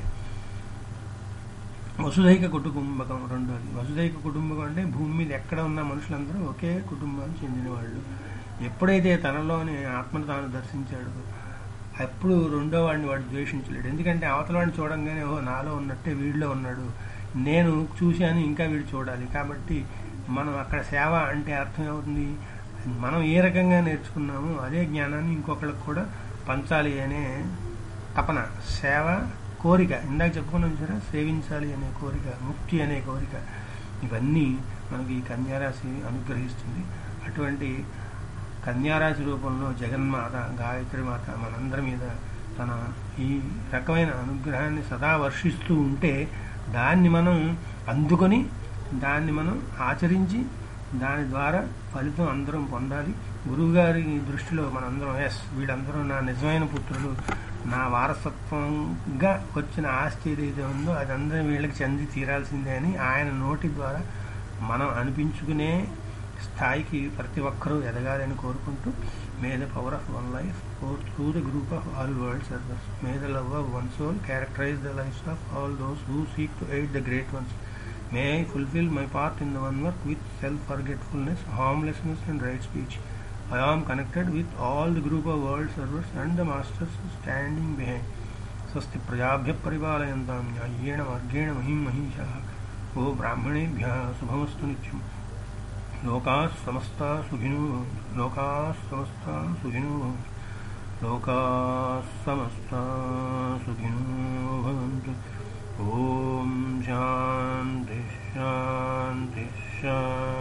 వసుదైక కుటుంబకం రెండోది వసుదైక కుటుంబకం అంటే భూమి మీద ఎక్కడ ఉన్న మనుషులందరూ ఒకే కుటుంబానికి చెందిన వాళ్ళు ఎప్పుడైతే తనలోని ఆత్మను తాను దర్శించాడు అప్పుడు రెండో వాడిని వాడు ద్వేషించలేడు ఎందుకంటే అవతల వాడిని చూడంగానే ఓ నాలో ఉన్నట్టే వీడిలో ఉన్నాడు నేను చూశాను ఇంకా వీడు చూడాలి కాబట్టి మనం అక్కడ సేవ అంటే అర్థం ఏమవుతుంది మనం ఏ రకంగా నేర్చుకున్నామో అదే జ్ఞానాన్ని ఇంకొకరికి కూడా పంచాలి అనే తపన సేవ కోరిక ఇందాక చెప్పుకున్నాం సరే సేవించాలి అనే కోరిక ముక్తి అనే కోరిక ఇవన్నీ మనకి ఈ కన్యారాశి అనుగ్రహిస్తుంది అటువంటి కన్యారాశి రూపంలో జగన్మాత గాయత్రి మాత మనందరి మీద తన ఈ రకమైన అనుగ్రహాన్ని సదా వర్షిస్తూ ఉంటే దాన్ని మనం అందుకొని దాన్ని మనం ఆచరించి దాని ద్వారా ఫలితం అందరం పొందాలి గురువుగారి దృష్టిలో మనందరం ఎస్ వీళ్ళందరూ నా నిజమైన పుత్రులు నా వారసత్వంగా వచ్చిన ఆస్తి ఏదైతే ఉందో అది అందరం వీళ్ళకి చెంది తీరాల్సిందే అని ఆయన నోటి ద్వారా మనం అనిపించుకునే స్థాయికి ప్రతి ఒక్కరూ ఎదగాలని కోరుకుంటూ may the power of one life pour through the group of all world servers may the love of one soul characterize the life of all those who seek to aid the great ones may I fulfil my part in the one work with self forgetfulness harmlessness and right speech I am connected with all the group of world servers and the masters standing behind. स्वस्ति प्रजाभ्य परिपालयन्तां न्याय्येण मार्गेण महिं महिषाः ओ ब्राह्मणेभ्यः शुभमस्तु नित्यम् लोकाः समस्ता सुखिनो भवन्तु लोकाः समस्ता सुखिनो भवन्तु लोकाः समस्ता सुखिनो भवन्तु ॐ शान्ति शान्ति शान्ति